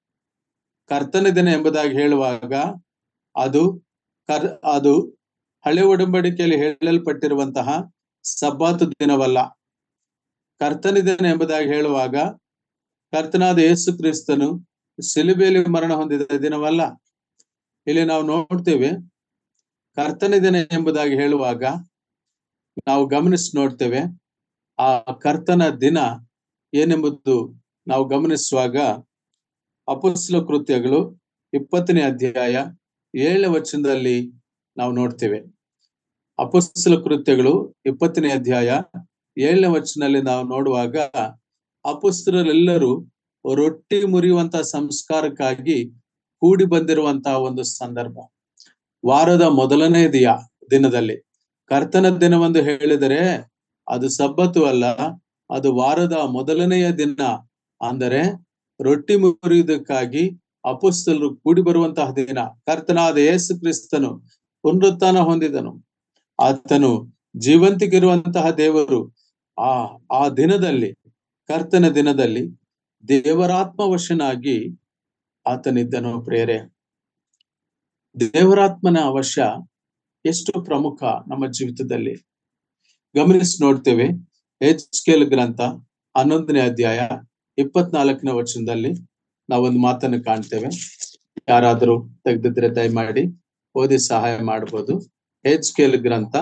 ಕರ್ತನ ದಿನ ಎಂಬುದಾಗಿ ಹೇಳುವಾಗ ಅದು ಕರ್ ಅದು ಹಳೆ ಒಡಂಬಡಿಕೆಯಲ್ಲಿ ಹೇಳಲ್ಪಟ್ಟಿರುವಂತಹ ಸಬ್ಬಾತು ದಿನವಲ್ಲ ಕರ್ತನ ದಿನ ಎಂಬುದಾಗಿ ಹೇಳುವಾಗ ಕರ್ತನಾದ ಯೇಸು ಕ್ರಿಸ್ತನು ಸಿಲುಬೆಯಲ್ಲಿ ಮರಣ ಹೊಂದಿದ ದಿನವಲ್ಲ ಇಲ್ಲಿ ನಾವು ನೋಡ್ತೇವೆ ಕರ್ತನ ದಿನ ಎಂಬುದಾಗಿ ಹೇಳುವಾಗ ನಾವು ಗಮನಿಸಿ ನೋಡ್ತೇವೆ ಆ ಕರ್ತನ ದಿನ ಏನೆಂಬುದು ನಾವು ಗಮನಿಸುವಾಗ ಅಪುಸ್ಲ ಕೃತ್ಯಗಳು ಇಪ್ಪತ್ತನೇ ಅಧ್ಯಾಯ ಏಳನೇ ವಚನದಲ್ಲಿ ನಾವು ನೋಡ್ತೇವೆ ಅಪುಸ್ತಲ ಕೃತ್ಯಗಳು ಇಪ್ಪತ್ತನೇ ಅಧ್ಯಾಯ ಏಳನೇ ವಚನದಲ್ಲಿ ನಾವು ನೋಡುವಾಗ ಅಪುಸ್ತರೆಲ್ಲರೂ ರೊಟ್ಟಿ ಮುರಿಯುವಂತ ಸಂಸ್ಕಾರಕ್ಕಾಗಿ ಕೂಡಿ ಬಂದಿರುವಂತಹ ಒಂದು ಸಂದರ್ಭ ವಾರದ ಮೊದಲನೇ ದಿಯ ದಿನದಲ್ಲಿ ಕರ್ತನ ದಿನವೆಂದು ಹೇಳಿದರೆ ಅದು ಸಬ್ಬತ್ತು ಅಲ್ಲ ಅದು ವಾರದ ಮೊದಲನೆಯ ದಿನ ಅಂದರೆ ರೊಟ್ಟಿ ಮುರಿಯುವುದಕ್ಕಾಗಿ ಅಪುಸ್ತಲರು ಕೂಡಿ ಬರುವಂತಹ ದಿನ ಕರ್ತನಾದ ಯೇಸು ಕ್ರಿಸ್ತನು ಪುನರುತ್ಥಾನ ಹೊಂದಿದನು ಆತನು ಜೀವಂತಿಗಿರುವಂತಹ ದೇವರು ಆ ಆ ದಿನದಲ್ಲಿ ಕರ್ತನ ದಿನದಲ್ಲಿ ದೇವರಾತ್ಮವಶನಾಗಿ ಆತನಿದ್ದನು ಪ್ರೇರೆ ದೇವರಾತ್ಮನ ಅವಶ ಎಷ್ಟು ಪ್ರಮುಖ ನಮ್ಮ ಜೀವಿತದಲ್ಲಿ ಗಮನಿಸಿ ನೋಡ್ತೇವೆ ಸ್ಕೇಲ್ ಗ್ರಂಥ ಹನ್ನೊಂದನೇ ಅಧ್ಯಾಯ ಇಪ್ಪತ್ನಾಲ್ಕನೇ ವಚನದಲ್ಲಿ ನಾವೊಂದು ಮಾತನ್ನು ಕಾಣ್ತೇವೆ ಯಾರಾದರೂ ತೆಗೆದಿದ್ರೆ ದಯಮಾಡಿ ಓದಿ ಸಹಾಯ ಮಾಡಬಹುದು ಸ್ಕೇಲ್ ಗ್ರಂಥ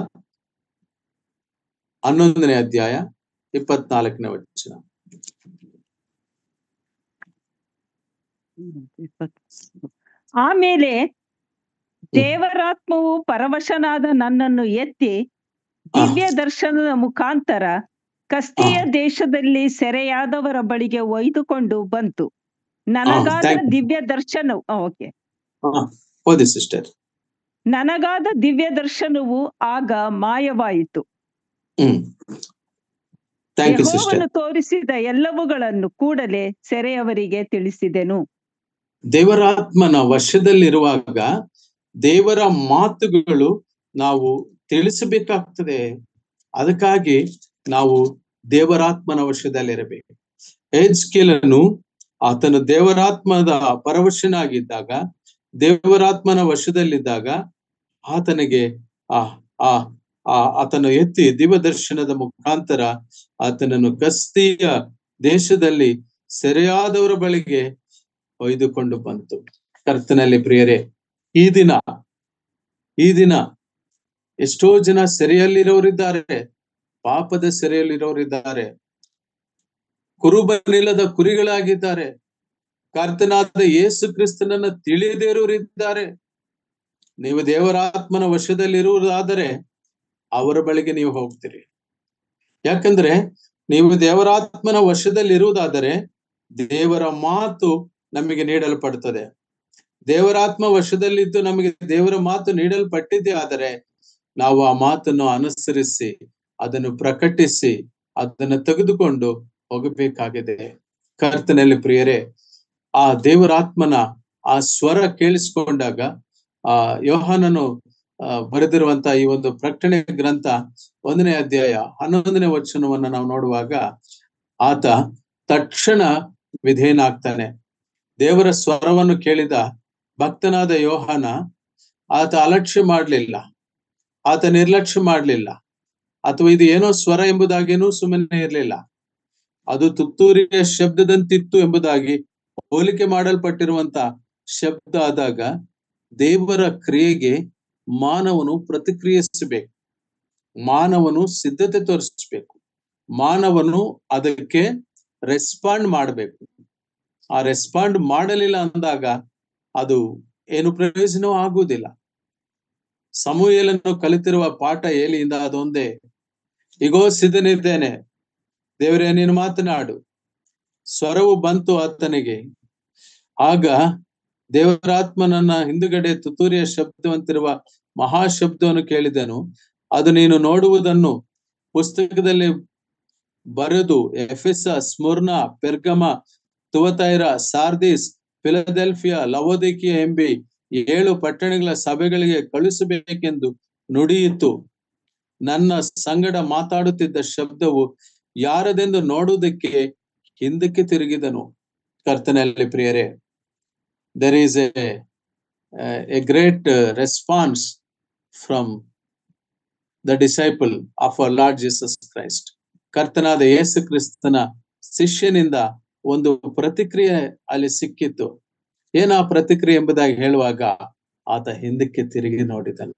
ಹನ್ನೊಂದನೇ ಅಧ್ಯಾಯ ಇಪ್ಪತ್ನಾಲ್ಕನೇ ವಚನ ಆಮೇಲೆ ದೇವರಾತ್ಮವು ಪರವಶನಾದ ನನ್ನನ್ನು ಎತ್ತಿ ದಿವ್ಯ ದರ್ಶನದ ಮುಖಾಂತರ ಕಸ್ತಿಯ ದೇಶದಲ್ಲಿ ಸೆರೆಯಾದವರ ಬಳಿಗೆ ಒಯ್ದುಕೊಂಡು ಬಂತು ನನಗಾದ thank you. ದಿವ್ಯ ದರ್ಶನವು ಓಕೆ ಓದಿ ಸಿಸ್ಟರ್ ನನಗಾದ ದಿವ್ಯ ದರ್ಶನವು ಆಗ ಮಾಯವಾಯಿತು ಹ್ಮ್ ಥ್ಯಾಂಕ್ ಯು ಸಿಸ್ಟರ್ ಯೆಹೋವನು ತೋರಿಸಿದ ಎಲ್ಲವುಗಳನ್ನು ಕೂಡಲೇ ಸೆರೆಯವರಿಗೆ ತಿಳಿಸಿದೆನು ದೇವರಾತ್ಮನ ವಶದಲ್ಲಿರುವಾಗ ದೇವರ ಮಾತುಗಳು ನಾವು ತಿಳಿಸಬೇಕಾಗ್ತದೆ ಅದಕ್ಕಾಗಿ ನಾವು ದೇವರಾತ್ಮನ ವಶದಲ್ಲಿರಬೇಕು ಏಜ್ಕೇಲನು ಆತನು ದೇವರಾತ್ಮದ ಪರವಶನಾಗಿದ್ದಾಗ ದೇವರಾತ್ಮನ ವಶದಲ್ಲಿದ್ದಾಗ ಆತನಿಗೆ ಆ ಆ ಆ ಆತನು ಎತ್ತಿ ದಿವದರ್ಶನದ ಮುಖಾಂತರ ಆತನನ್ನು ಕಸ್ತಿಯ ದೇಶದಲ್ಲಿ ಸೆರೆಯಾದವರ ಬಳಿಗೆ ಒಯ್ದುಕೊಂಡು ಬಂತು ಕರ್ತನಲ್ಲಿ ಪ್ರಿಯರೇ ಈ ದಿನ ಈ ದಿನ ಎಷ್ಟೋ ಜನ ಸೆರೆಯಲ್ಲಿರೋರಿದ್ದಾರೆ ಪಾಪದ ಸೆರೆಯಲ್ಲಿರೋರಿದ್ದಾರೆ ಕುರುಬನಿಲ್ಲದ ಕುರಿಗಳಾಗಿದ್ದಾರೆ ಕರ್ತನಾದ ಯೇಸು ಕ್ರಿಸ್ತನನ್ನ ತಿಳಿಯದಿರೋರಿದ್ದಾರೆ ನೀವು ದೇವರಾತ್ಮನ ವಶದಲ್ಲಿರುವುದಾದರೆ ಅವರ ಬಳಿಗೆ ನೀವು ಹೋಗ್ತೀರಿ ಯಾಕಂದ್ರೆ ನೀವು ದೇವರಾತ್ಮನ ವಶದಲ್ಲಿರುವುದಾದರೆ ದೇವರ ಮಾತು ನಮಗೆ ನೀಡಲ್ಪಡುತ್ತದೆ ದೇವರಾತ್ಮ ವಶದಲ್ಲಿದ್ದು ನಮಗೆ ದೇವರ ಮಾತು ನೀಡಲ್ಪಟ್ಟಿದ್ದೇ ಆದರೆ ನಾವು ಆ ಮಾತನ್ನು ಅನುಸರಿಸಿ ಅದನ್ನು ಪ್ರಕಟಿಸಿ ಅದನ್ನು ತೆಗೆದುಕೊಂಡು ಹೋಗಬೇಕಾಗಿದೆ ಕರ್ತನಲ್ಲಿ ಪ್ರಿಯರೇ ಆ ದೇವರಾತ್ಮನ ಆ ಸ್ವರ ಕೇಳಿಸಿಕೊಂಡಾಗ ಆ ಯೋಹಾನನು ಆ, ಬರೆದಿರುವಂತ ಈ ಒಂದು ಪ್ರಕಟಣೆ ಗ್ರಂಥ ಒಂದನೇ ಅಧ್ಯಾಯ ಹನ್ನೊಂದನೇ ವಚನವನ್ನ ನಾವು ನೋಡುವಾಗ ಆತ ತಕ್ಷಣ ವಿಧೇಯನಾಗ್ತಾನೆ ದೇವರ ಸ್ವರವನ್ನು ಕೇಳಿದ ಭಕ್ತನಾದ ಯೋಹಾನ ಆತ ಅಲಕ್ಷ್ಯ ಮಾಡಲಿಲ್ಲ ಆತ ನಿರ್ಲಕ್ಷ್ಯ ಮಾಡಲಿಲ್ಲ ಅಥವಾ ಇದು ಏನೋ ಸ್ವರ ಎಂಬುದಾಗೇನೂ ಸುಮ್ಮನೆ ಇರಲಿಲ್ಲ ಅದು ತುತ್ತೂರಿಯ ಶಬ್ದದಂತಿತ್ತು ಎಂಬುದಾಗಿ ಹೋಲಿಕೆ ಮಾಡಲ್ಪಟ್ಟಿರುವಂತ ಶಬ್ದ ಆದಾಗ ದೇವರ ಕ್ರಿಯೆಗೆ ಮಾನವನು ಪ್ರತಿಕ್ರಿಯಿಸಬೇಕು ಮಾನವನು ಸಿದ್ಧತೆ ತೋರಿಸಬೇಕು ಮಾನವನು ಅದಕ್ಕೆ ರೆಸ್ಪಾಂಡ್ ಮಾಡಬೇಕು ಆ ರೆಸ್ಪಾಂಡ್ ಮಾಡಲಿಲ್ಲ ಅಂದಾಗ ಅದು ಏನು ಪ್ರಯೋಜನ ಆಗುವುದಿಲ್ಲ ಸಮೂಹಲನ್ನು ಕಲಿತಿರುವ ಪಾಠ ಏಲಿಯಿಂದ ಅದೊಂದೇ ಈಗೋ ಸಿದ್ಧನಿದ್ದೇನೆ ದೇವರೇ ನೀನು ಮಾತನಾಡು ಸ್ವರವು ಬಂತು ಆತನಿಗೆ ಆಗ ದೇವರಾತ್ಮನನ್ನ ಹಿಂದುಗಡೆ ತುತೂರಿಯ ಶಬ್ದವಂತಿರುವ ಮಹಾಶಬ್ದವನ್ನು ಕೇಳಿದನು ಅದು ನೀನು ನೋಡುವುದನ್ನು ಪುಸ್ತಕದಲ್ಲಿ ಬರೆದು ಎಫೆಸ ಸ್ಮುರ್ನ ಪೆರ್ಗಮ ತುವತೈರ ಸಾರ್ದಿಸ್ ಫಿಲದೆಲ್ಫಿಯಾ ಲವೋದಿಕಿಯ ಎಂಬಿ ಏಳು ಪಟ್ಟಣಗಳ ಸಭೆಗಳಿಗೆ ಕಳುಹಿಸಬೇಕೆಂದು ನುಡಿಯಿತು ನನ್ನ ಸಂಗಡ ಮಾತಾಡುತ್ತಿದ್ದ ಶಬ್ದವು ಯಾರದೆಂದು ನೋಡುವುದಕ್ಕೆ ಹಿಂದಕ್ಕೆ ತಿರುಗಿದನು ಕರ್ತನಲ್ಲಿ ಪ್ರಿಯರೇ there is a a great response from the disciple of our Lord Jesus Christ ಕರ್ತನಾದ ಯೇಸು ಕ್ರಿಸ್ತನ ಶಿಷ್ಯನಿಂದ ಒಂದು ಪ್ರತಿಕ್ರಿಯೆ ಅಲ್ಲಿ ಸಿಕ್ಕಿತ್ತು ಏನ ಆ ಪ್ರತಿಕ್ರಿಯೆ ಎಂಬುದಾಗಿ ಹೇಳುವಾಗ ಆತ ಹಿಂದಕ್ಕೆ ತಿರುಗಿ ನೋಡಿದನು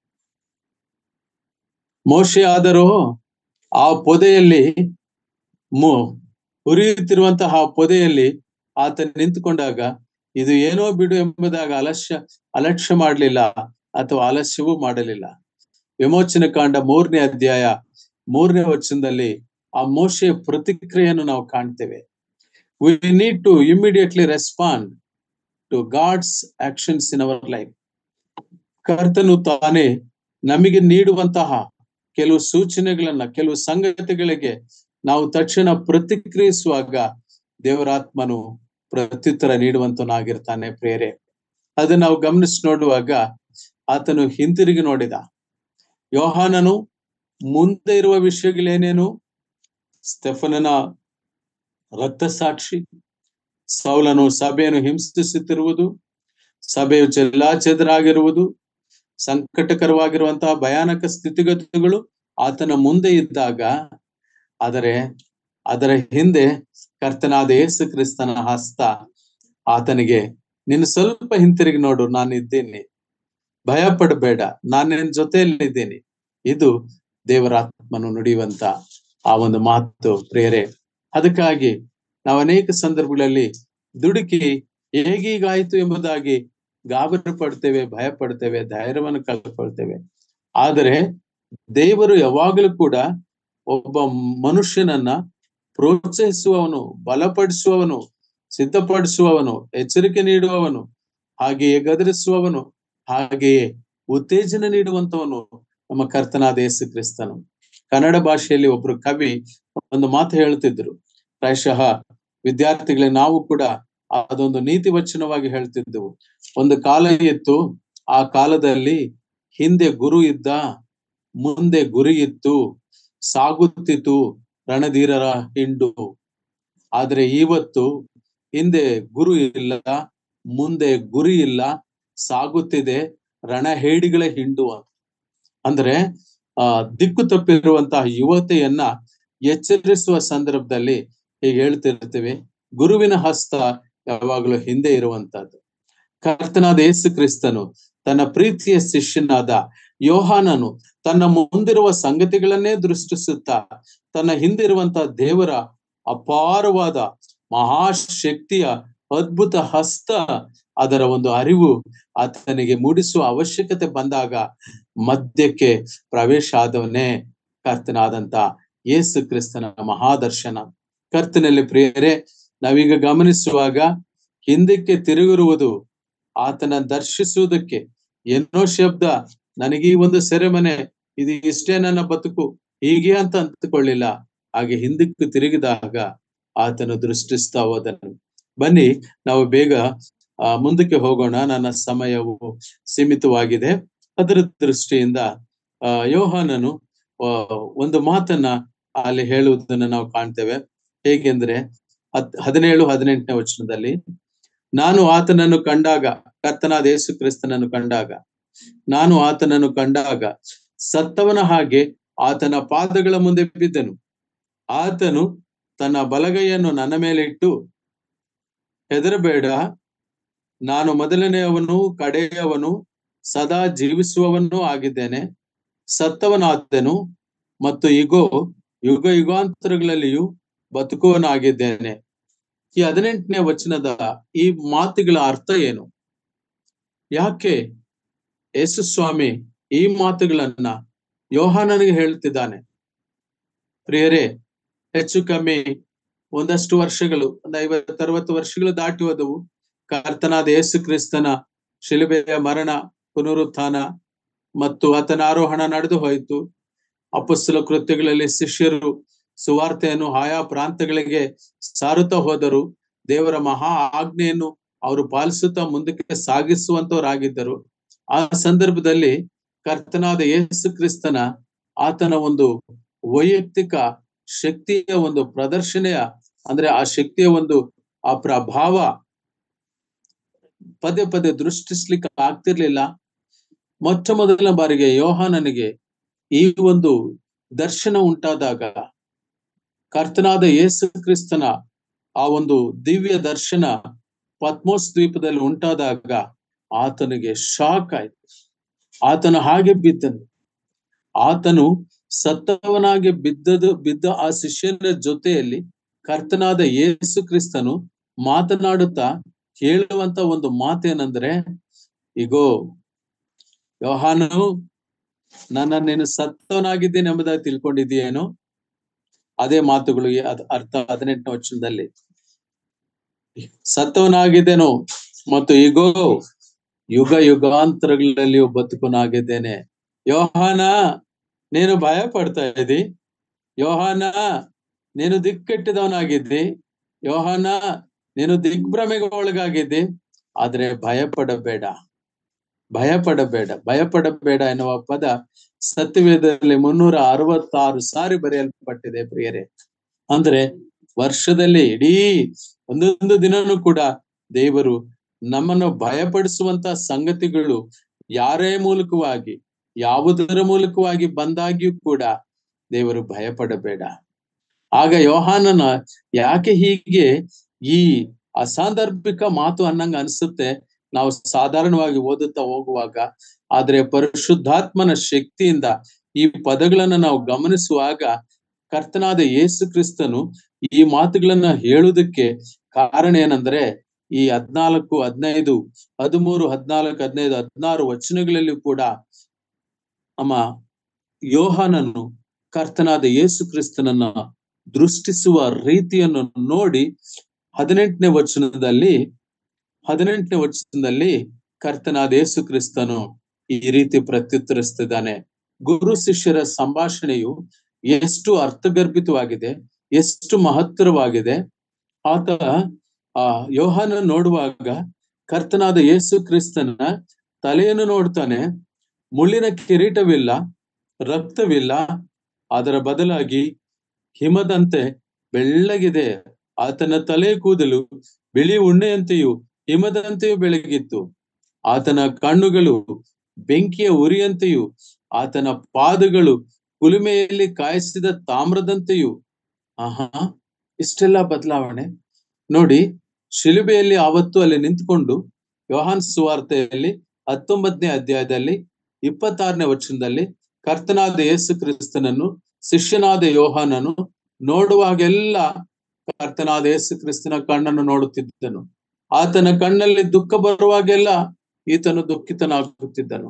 ಮೋಶೆ ಆದರೂ ಆ ಪೊದೆಯಲ್ಲಿ ಮು ಉರಿಯುತ್ತಿರುವಂತಹ ಆ ಪೊದೆಯಲ್ಲಿ ಆತ ನಿಂತುಕೊಂಡಾಗ ಇದು ಏನೋ ಬಿಡು ಎಂಬುದಾಗ ಅಲಕ್ಷ್ಯ ಅಲಕ್ಷ್ಯ ಮಾಡಲಿಲ್ಲ ಅಥವಾ ಆಲಸ್ಯವೂ ಮಾಡಲಿಲ್ಲ ವಿಮೋಚನೆ ಕಾಂಡ ಮೂರನೇ ಅಧ್ಯಾಯ ಮೂರನೇ ವಚನದಲ್ಲಿ ಆ ಮೋಶೆಯ ಪ್ರತಿಕ್ರಿಯೆಯನ್ನು ನಾವು ಕಾಣ್ತೇವೆ we need to immediately respond to God's actions in our life ಕರ್ತನು ತಾನೇ ನಮಗೆ ನೀಡುವಂತಹ ಕೆಲವು ಸೂಚನೆಗಳನ್ನ ಕೆಲವು ಸಂಗತಿಗಳಿಗೆ ನಾವು ತಕ್ಷಣ ಪ್ರತಿಕ್ರಿಯಿಸುವಾಗ ದೇವರಾತ್ಮನು ಪ್ರತ್ಯುತ್ತರ ನೀಡುವಂತನಾಗಿರ್ತಾನೆ ಪ್ರೇರೆ ಅದನ್ನ ನಾವು ಗಮನಿಸಿ ನೋಡುವಾಗ ಆತನು ಹಿಂತಿರುಗಿ ನೋಡಿದ ಯೋಹಾನನು ಮುಂದೆ ಇರುವ ವಿಷಯಗಳೇನೇನು ಸ್ಟೆಫನನ ರಕ್ತಸಾಕ್ಷಿ ಸೌಲನು ಸಭೆಯನ್ನು ಹಿಂಸಿಸುತ್ತಿರುವುದು ಸಭೆಯು ಚೆಲ್ಲಾಚೆದರಾಗಿರುವುದು ಸಂಕಟಕರವಾಗಿರುವಂತಹ ಭಯಾನಕ ಸ್ಥಿತಿಗತಿಗಳು ಆತನ ಮುಂದೆ ಇದ್ದಾಗ ಆದರೆ ಅದರ ಹಿಂದೆ ಕರ್ತನಾದ ಯೇಸು ಕ್ರಿಸ್ತನ ಹಸ್ತ ಆತನಿಗೆ ನೀನು ಸ್ವಲ್ಪ ಹಿಂತಿರುಗಿ ನೋಡು ನಾನು ಇದ್ದೀನಿ ಭಯ ಪಡಬೇಡ ನಾನು ನಿನ್ನ ಜೊತೆಯಲ್ಲಿದ್ದೀನಿ ಇದು ದೇವರ ಆತ್ಮನು ನುಡಿಯುವಂತ ಆ ಒಂದು ಮಾತು ಪ್ರೇರೆ ಅದಕ್ಕಾಗಿ ನಾವು ಅನೇಕ ಸಂದರ್ಭಗಳಲ್ಲಿ ದುಡುಕಿ ಹೇಗೀಗಾಯ್ತು ಎಂಬುದಾಗಿ ಗಾಬರಿ ಪಡ್ತೇವೆ ಭಯ ಪಡ್ತೇವೆ ಧೈರ್ಯವನ್ನು ಕಳ್ಕೊಳ್ತೇವೆ ಆದರೆ ದೇವರು ಯಾವಾಗಲೂ ಕೂಡ ಒಬ್ಬ ಮನುಷ್ಯನನ್ನ ಪ್ರೋತ್ಸಾಹಿಸುವವನು ಬಲಪಡಿಸುವವನು ಸಿದ್ಧಪಡಿಸುವವನು ಎಚ್ಚರಿಕೆ ನೀಡುವವನು ಹಾಗೆಯೇ ಗದರಿಸುವವನು ಹಾಗೆಯೇ ಉತ್ತೇಜನ ನೀಡುವಂತವನು ನಮ್ಮ ಕರ್ತನಾದ ಯೇಸು ಕ್ರಿಸ್ತನು ಕನ್ನಡ ಭಾಷೆಯಲ್ಲಿ ಒಬ್ರು ಕವಿ ಒಂದು ಮಾತು ಹೇಳ್ತಿದ್ರು ಪ್ರಾಯಶಃ ವಿದ್ಯಾರ್ಥಿಗಳೇ ನಾವು ಕೂಡ ಅದೊಂದು ನೀತಿ ವಚನವಾಗಿ ಹೇಳ್ತಿದ್ದೆವು ಒಂದು ಕಾಲ ಇತ್ತು ಆ ಕಾಲದಲ್ಲಿ ಹಿಂದೆ ಗುರು ಇದ್ದ ಮುಂದೆ ಗುರಿ ಇತ್ತು ಸಾಗುತ್ತಿತ್ತು ರಣಧೀರರ ಹಿಂಡು ಆದ್ರೆ ಇವತ್ತು ಹಿಂದೆ ಗುರು ಇಲ್ಲ ಮುಂದೆ ಗುರಿ ಇಲ್ಲ ಸಾಗುತ್ತಿದೆ ರಣಹೇಡಿಗಳ ಹಿಂಡು ಅಂತ ಅಂದ್ರೆ ಆ ದಿಕ್ಕು ತಪ್ಪಿರುವಂತಹ ಯುವತೆಯನ್ನ ಎಚ್ಚರಿಸುವ ಸಂದರ್ಭದಲ್ಲಿ ಹೀಗೆ ಹೇಳ್ತಿರ್ತೀವಿ ಗುರುವಿನ ಹಸ್ತ ಯಾವಾಗಲೂ ಹಿಂದೆ ಇರುವಂತಹದ್ದು ಕರ್ತನಾದ ಯೇಸು ಕ್ರಿಸ್ತನು ತನ್ನ ಪ್ರೀತಿಯ ಶಿಷ್ಯನಾದ ಯೋಹಾನನು ತನ್ನ ಮುಂದಿರುವ ಸಂಗತಿಗಳನ್ನೇ ದೃಷ್ಟಿಸುತ್ತಾ ತನ್ನ ಹಿಂದಿರುವಂತಹ ದೇವರ ಅಪಾರವಾದ ಮಹಾಶಕ್ತಿಯ ಅದ್ಭುತ ಹಸ್ತ ಅದರ ಒಂದು ಅರಿವು ಆತನಿಗೆ ಮೂಡಿಸುವ ಅವಶ್ಯಕತೆ ಬಂದಾಗ ಮಧ್ಯಕ್ಕೆ ಪ್ರವೇಶ ಆದವನೇ ಕರ್ತನಾದಂತ ಯೇಸು ಕ್ರಿಸ್ತನ ಮಹಾದರ್ಶನ ಕರ್ತನಲ್ಲಿ ಪ್ರಿಯರೇ ನಾವೀಗ ಗಮನಿಸುವಾಗ ಹಿಂದಕ್ಕೆ ತಿರುಗಿರುವುದು ಆತನ ದರ್ಶಿಸುವುದಕ್ಕೆ ಏನೋ ಶಬ್ದ ನನಗೆ ಈ ಒಂದು ಸೆರೆಮನೆ ಇದು ಇಷ್ಟೇ ನನ್ನ ಬದುಕು ಹೀಗೆ ಅಂತ ಅಂದುಕೊಳ್ಳಿಲ್ಲ ಹಾಗೆ ಹಿಂದಕ್ಕೆ ತಿರುಗಿದಾಗ ಆತನು ದೃಷ್ಟಿಸ್ತಾ ಹೋದನು ಬನ್ನಿ ನಾವು ಬೇಗ ಆ ಮುಂದಕ್ಕೆ ಹೋಗೋಣ ನನ್ನ ಸಮಯವು ಸೀಮಿತವಾಗಿದೆ ಅದರ ದೃಷ್ಟಿಯಿಂದ ಆ ಯೋಹಾನನು ಆ ಒಂದು ಮಾತನ್ನ ಅಲ್ಲಿ ಹೇಳುವುದನ್ನು ನಾವು ಕಾಣ್ತೇವೆ ಹೇಗೆಂದ್ರೆ ಹದ್ ಹದಿನೇಳು ಹದಿನೆಂಟನೇ ವಚನದಲ್ಲಿ ನಾನು ಆತನನ್ನು ಕಂಡಾಗ ಕರ್ತನಾದ ಯೇಸು ಕ್ರಿಸ್ತನನ್ನು ಕಂಡಾಗ ನಾನು ಆತನನ್ನು ಕಂಡಾಗ ಸತ್ತವನ ಹಾಗೆ ಆತನ ಪಾದಗಳ ಮುಂದೆ ಬಿದ್ದನು ಆತನು ತನ್ನ ಬಲಗೈಯನ್ನು ನನ್ನ ಮೇಲೆ ಇಟ್ಟು ಹೆದರಬೇಡ ನಾನು ಮೊದಲನೆಯವನು ಕಡೆಯವನು ಸದಾ ಜೀವಿಸುವವನು ಆಗಿದ್ದೇನೆ ಸತ್ತವನಾದೆನು ಮತ್ತು ಈಗೋ ಯುಗ ಯುಗಾಂತರಗಳಲ್ಲಿಯೂ ಬದುಕುವನಾಗಿದ್ದೇನೆ ಈ ಹದಿನೆಂಟನೇ ವಚನದ ಈ ಮಾತುಗಳ ಅರ್ಥ ಏನು ಯಾಕೆ ಯೇಸು ಸ್ವಾಮಿ ಈ ಮಾತುಗಳನ್ನ ಯೋಹಾನನಿಗೆ ಹೇಳ್ತಿದ್ದಾನೆ ಪ್ರಿಯರೇ ಹೆಚ್ಚು ಕಮ್ಮಿ ಒಂದಷ್ಟು ವರ್ಷಗಳು ಒಂದು ಐವತ್ತು ಅರವತ್ತು ವರ್ಷಗಳು ದಾಟಿ ಹೋದವು ಕರ್ತನಾದ ಯೇಸು ಕ್ರಿಸ್ತನ ಶಿಲುಬೆಯ ಮರಣ ಪುನರುತ್ಥಾನ ಮತ್ತು ಆತನ ಆರೋಹಣ ನಡೆದು ಹೋಯಿತು ಅಪಸ್ಸಲ ಕೃತ್ಯಗಳಲ್ಲಿ ಶಿಷ್ಯರು ಸುವಾರ್ತೆಯನ್ನು ಆಯಾ ಪ್ರಾಂತಗಳಿಗೆ ಸಾರುತ್ತಾ ಹೋದರು ದೇವರ ಮಹಾ ಆಜ್ಞೆಯನ್ನು ಅವರು ಪಾಲಿಸುತ್ತಾ ಮುಂದಕ್ಕೆ ಸಾಗಿಸುವಂತವರಾಗಿದ್ದರು ಆ ಸಂದರ್ಭದಲ್ಲಿ ಕರ್ತನಾದ ಯೇಸು ಕ್ರಿಸ್ತನ ಆತನ ಒಂದು ವೈಯಕ್ತಿಕ ಶಕ್ತಿಯ ಒಂದು ಪ್ರದರ್ಶನೆಯ ಅಂದ್ರೆ ಆ ಶಕ್ತಿಯ ಒಂದು ಆ ಪ್ರಭಾವ ಪದೇ ಪದೇ ದೃಷ್ಟಿಸ್ಲಿಕ್ಕೆ ಆಗ್ತಿರ್ಲಿಲ್ಲ ಮೊಟ್ಟ ಮೊದಲ ಬಾರಿಗೆ ಯೋಹಾನನಿಗೆ ಈ ಒಂದು ದರ್ಶನ ಉಂಟಾದಾಗ ಕರ್ತನಾದ ಯೇಸು ಕ್ರಿಸ್ತನ ಆ ಒಂದು ದಿವ್ಯ ದರ್ಶನ ಪದ್ಮೋಸ್ ದ್ವೀಪದಲ್ಲಿ ಉಂಟಾದಾಗ ಆತನಿಗೆ ಶಾಕ್ ಆಯ್ತು ಆತನು ಹಾಗೆ ಬಿದ್ದನು ಆತನು ಸತ್ತವನಾಗಿ ಬಿದ್ದದು ಬಿದ್ದ ಆ ಶಿಷ್ಯನ ಜೊತೆಯಲ್ಲಿ ಕರ್ತನಾದ ಯೇಸು ಕ್ರಿಸ್ತನು ಮಾತನಾಡುತ್ತಾ ಹೇಳುವಂತ ಒಂದು ಮಾತೇನಂದ್ರೆ ಇಗೋ ಯೋಹಾನನು ನನ್ನ ನೀನು ಸತ್ತವನಾಗಿದ್ದೇನೆ ಎಂಬುದಾಗಿ ತಿಳ್ಕೊಂಡಿದ್ದೀಯೇನು ಅದೇ ಮಾತುಗಳು ಅರ್ಥ ಹದಿನೆಂಟನೇ ವರ್ಷದಲ್ಲಿ ಸತ್ತವನಾಗಿದ್ದೇನು ಮತ್ತು ಈಗೋ ಯುಗ ಯುಗಾಂತರಗಳಲ್ಲಿಯೂ ಬದುಕನಾಗಿದ್ದೇನೆ ಯೋಹಾನ ನೀನು ಭಯ ಪಡ್ತಾ ಇದ್ದಿ ಯೋಹಾನ ನೀನು ದಿಕ್ಕೆಟ್ಟಿದವನಾಗಿದ್ದಿ ಯೋಹಾನ ನೀನು ದಿಗ್ಭ್ರಮೆಗೆ ಒಳಗಾಗಿದ್ದಿ ಆದ್ರೆ ಭಯಪಡಬೇಡ ಭಯಪಡಬೇಡ ಭಯಪಡಬೇಡ ಎನ್ನುವ ಪದ ಸತ್ಯವೇದದಲ್ಲಿ ಮುನ್ನೂರ ಅರವತ್ತಾರು ಸಾರಿ ಬರೆಯಲ್ಪಟ್ಟಿದೆ ಪ್ರಿಯರೇ ಅಂದ್ರೆ ವರ್ಷದಲ್ಲಿ ಇಡೀ ಒಂದೊಂದು ದಿನನೂ ಕೂಡ ದೇವರು ನಮ್ಮನ್ನು ಭಯಪಡಿಸುವಂತ ಸಂಗತಿಗಳು ಯಾರೇ ಮೂಲಕವಾಗಿ ಯಾವುದರ ಮೂಲಕವಾಗಿ ಬಂದಾಗ್ಯೂ ಕೂಡ ದೇವರು ಭಯಪಡಬೇಡ ಆಗ ಯೋಹಾನನ ಯಾಕೆ ಹೀಗೆ ಈ ಅಸಾಂದರ್ಭಿಕ ಮಾತು ಅನ್ನಂಗ ಅನ್ಸುತ್ತೆ ನಾವು ಸಾಧಾರಣವಾಗಿ ಓದುತ್ತಾ ಹೋಗುವಾಗ ಆದ್ರೆ ಪರಿಶುದ್ಧಾತ್ಮನ ಶಕ್ತಿಯಿಂದ ಈ ಪದಗಳನ್ನ ನಾವು ಗಮನಿಸುವಾಗ ಕರ್ತನಾದ ಯೇಸು ಕ್ರಿಸ್ತನು ಈ ಮಾತುಗಳನ್ನ ಹೇಳುವುದಕ್ಕೆ ಕಾರಣ ಏನಂದ್ರೆ ಈ ಹದ್ನಾಲ್ಕು ಹದಿನೈದು ಹದಿಮೂರು ಹದ್ನಾಲ್ಕು ಹದಿನೈದು ಹದಿನಾರು ವಚನಗಳಲ್ಲಿ ಕೂಡ ನಮ್ಮ ಯೋಹಾನನು ಕರ್ತನಾದ ಯೇಸು ಕ್ರಿಸ್ತನನ್ನ ದೃಷ್ಟಿಸುವ ರೀತಿಯನ್ನು ನೋಡಿ ಹದಿನೆಂಟನೇ ವಚನದಲ್ಲಿ ಹದಿನೆಂಟನೇ ವಚನದಲ್ಲಿ ಕರ್ತನಾದ ಯೇಸು ಕ್ರಿಸ್ತನು ಈ ರೀತಿ ಪ್ರತ್ಯುತ್ತರಿಸ್ತಿದ್ದಾನೆ ಗುರು ಶಿಷ್ಯರ ಸಂಭಾಷಣೆಯು ಎಷ್ಟು ಅರ್ಥಗರ್ಭಿತವಾಗಿದೆ ಎಷ್ಟು ಮಹತ್ತರವಾಗಿದೆ ಆತ ಆ ಯೋಹಾನ ನೋಡುವಾಗ ಕರ್ತನಾದ ಯೇಸು ಕ್ರಿಸ್ತನ ತಲೆಯನ್ನು ನೋಡ್ತಾನೆ ಮುಳ್ಳಿನ ಕಿರೀಟವಿಲ್ಲ ರಕ್ತವಿಲ್ಲ ಅದರ ಬದಲಾಗಿ ಹಿಮದಂತೆ ಬೆಳ್ಳಗಿದೆ ಆತನ ತಲೆ ಕೂದಲು ಬಿಳಿ ಉಣ್ಣೆಯಂತೆಯೂ ಹಿಮದಂತೆಯೂ ಬೆಳಗಿತ್ತು ಆತನ ಕಣ್ಣುಗಳು ಬೆಂಕಿಯ ಉರಿಯಂತೆಯೂ ಆತನ ಪಾದಗಳು ಕುಲುಮೆಯಲ್ಲಿ ಕಾಯಿಸಿದ ತಾಮ್ರದಂತೆಯೂ ಆಹಾ ಇಷ್ಟೆಲ್ಲ ಬದಲಾವಣೆ ನೋಡಿ ಶಿಲುಬೆಯಲ್ಲಿ ಆವತ್ತು ಅಲ್ಲಿ ನಿಂತ್ಕೊಂಡು ಯೋಹಾನ್ ಸುವಾರ್ತೆಯಲ್ಲಿ ಹತ್ತೊಂಬತ್ತನೇ ಅಧ್ಯಾಯದಲ್ಲಿ ಇಪ್ಪತ್ತಾರನೇ ವಚನದಲ್ಲಿ ಕರ್ತನಾದ ಯೇಸು ಕ್ರಿಸ್ತನನ್ನು ಶಿಷ್ಯನಾದ ಯೋಹಾನನು ನೋಡುವಾಗೆಲ್ಲ ಕರ್ತನಾದ ಯೇಸು ಕ್ರಿಸ್ತನ ಕಣ್ಣನ್ನು ನೋಡುತ್ತಿದ್ದನು ಆತನ ಕಣ್ಣಲ್ಲಿ ದುಃಖ ಬರುವಾಗೆಲ್ಲ ಈತನು ದುಃಖಿತನಾಗುತ್ತಿದ್ದನು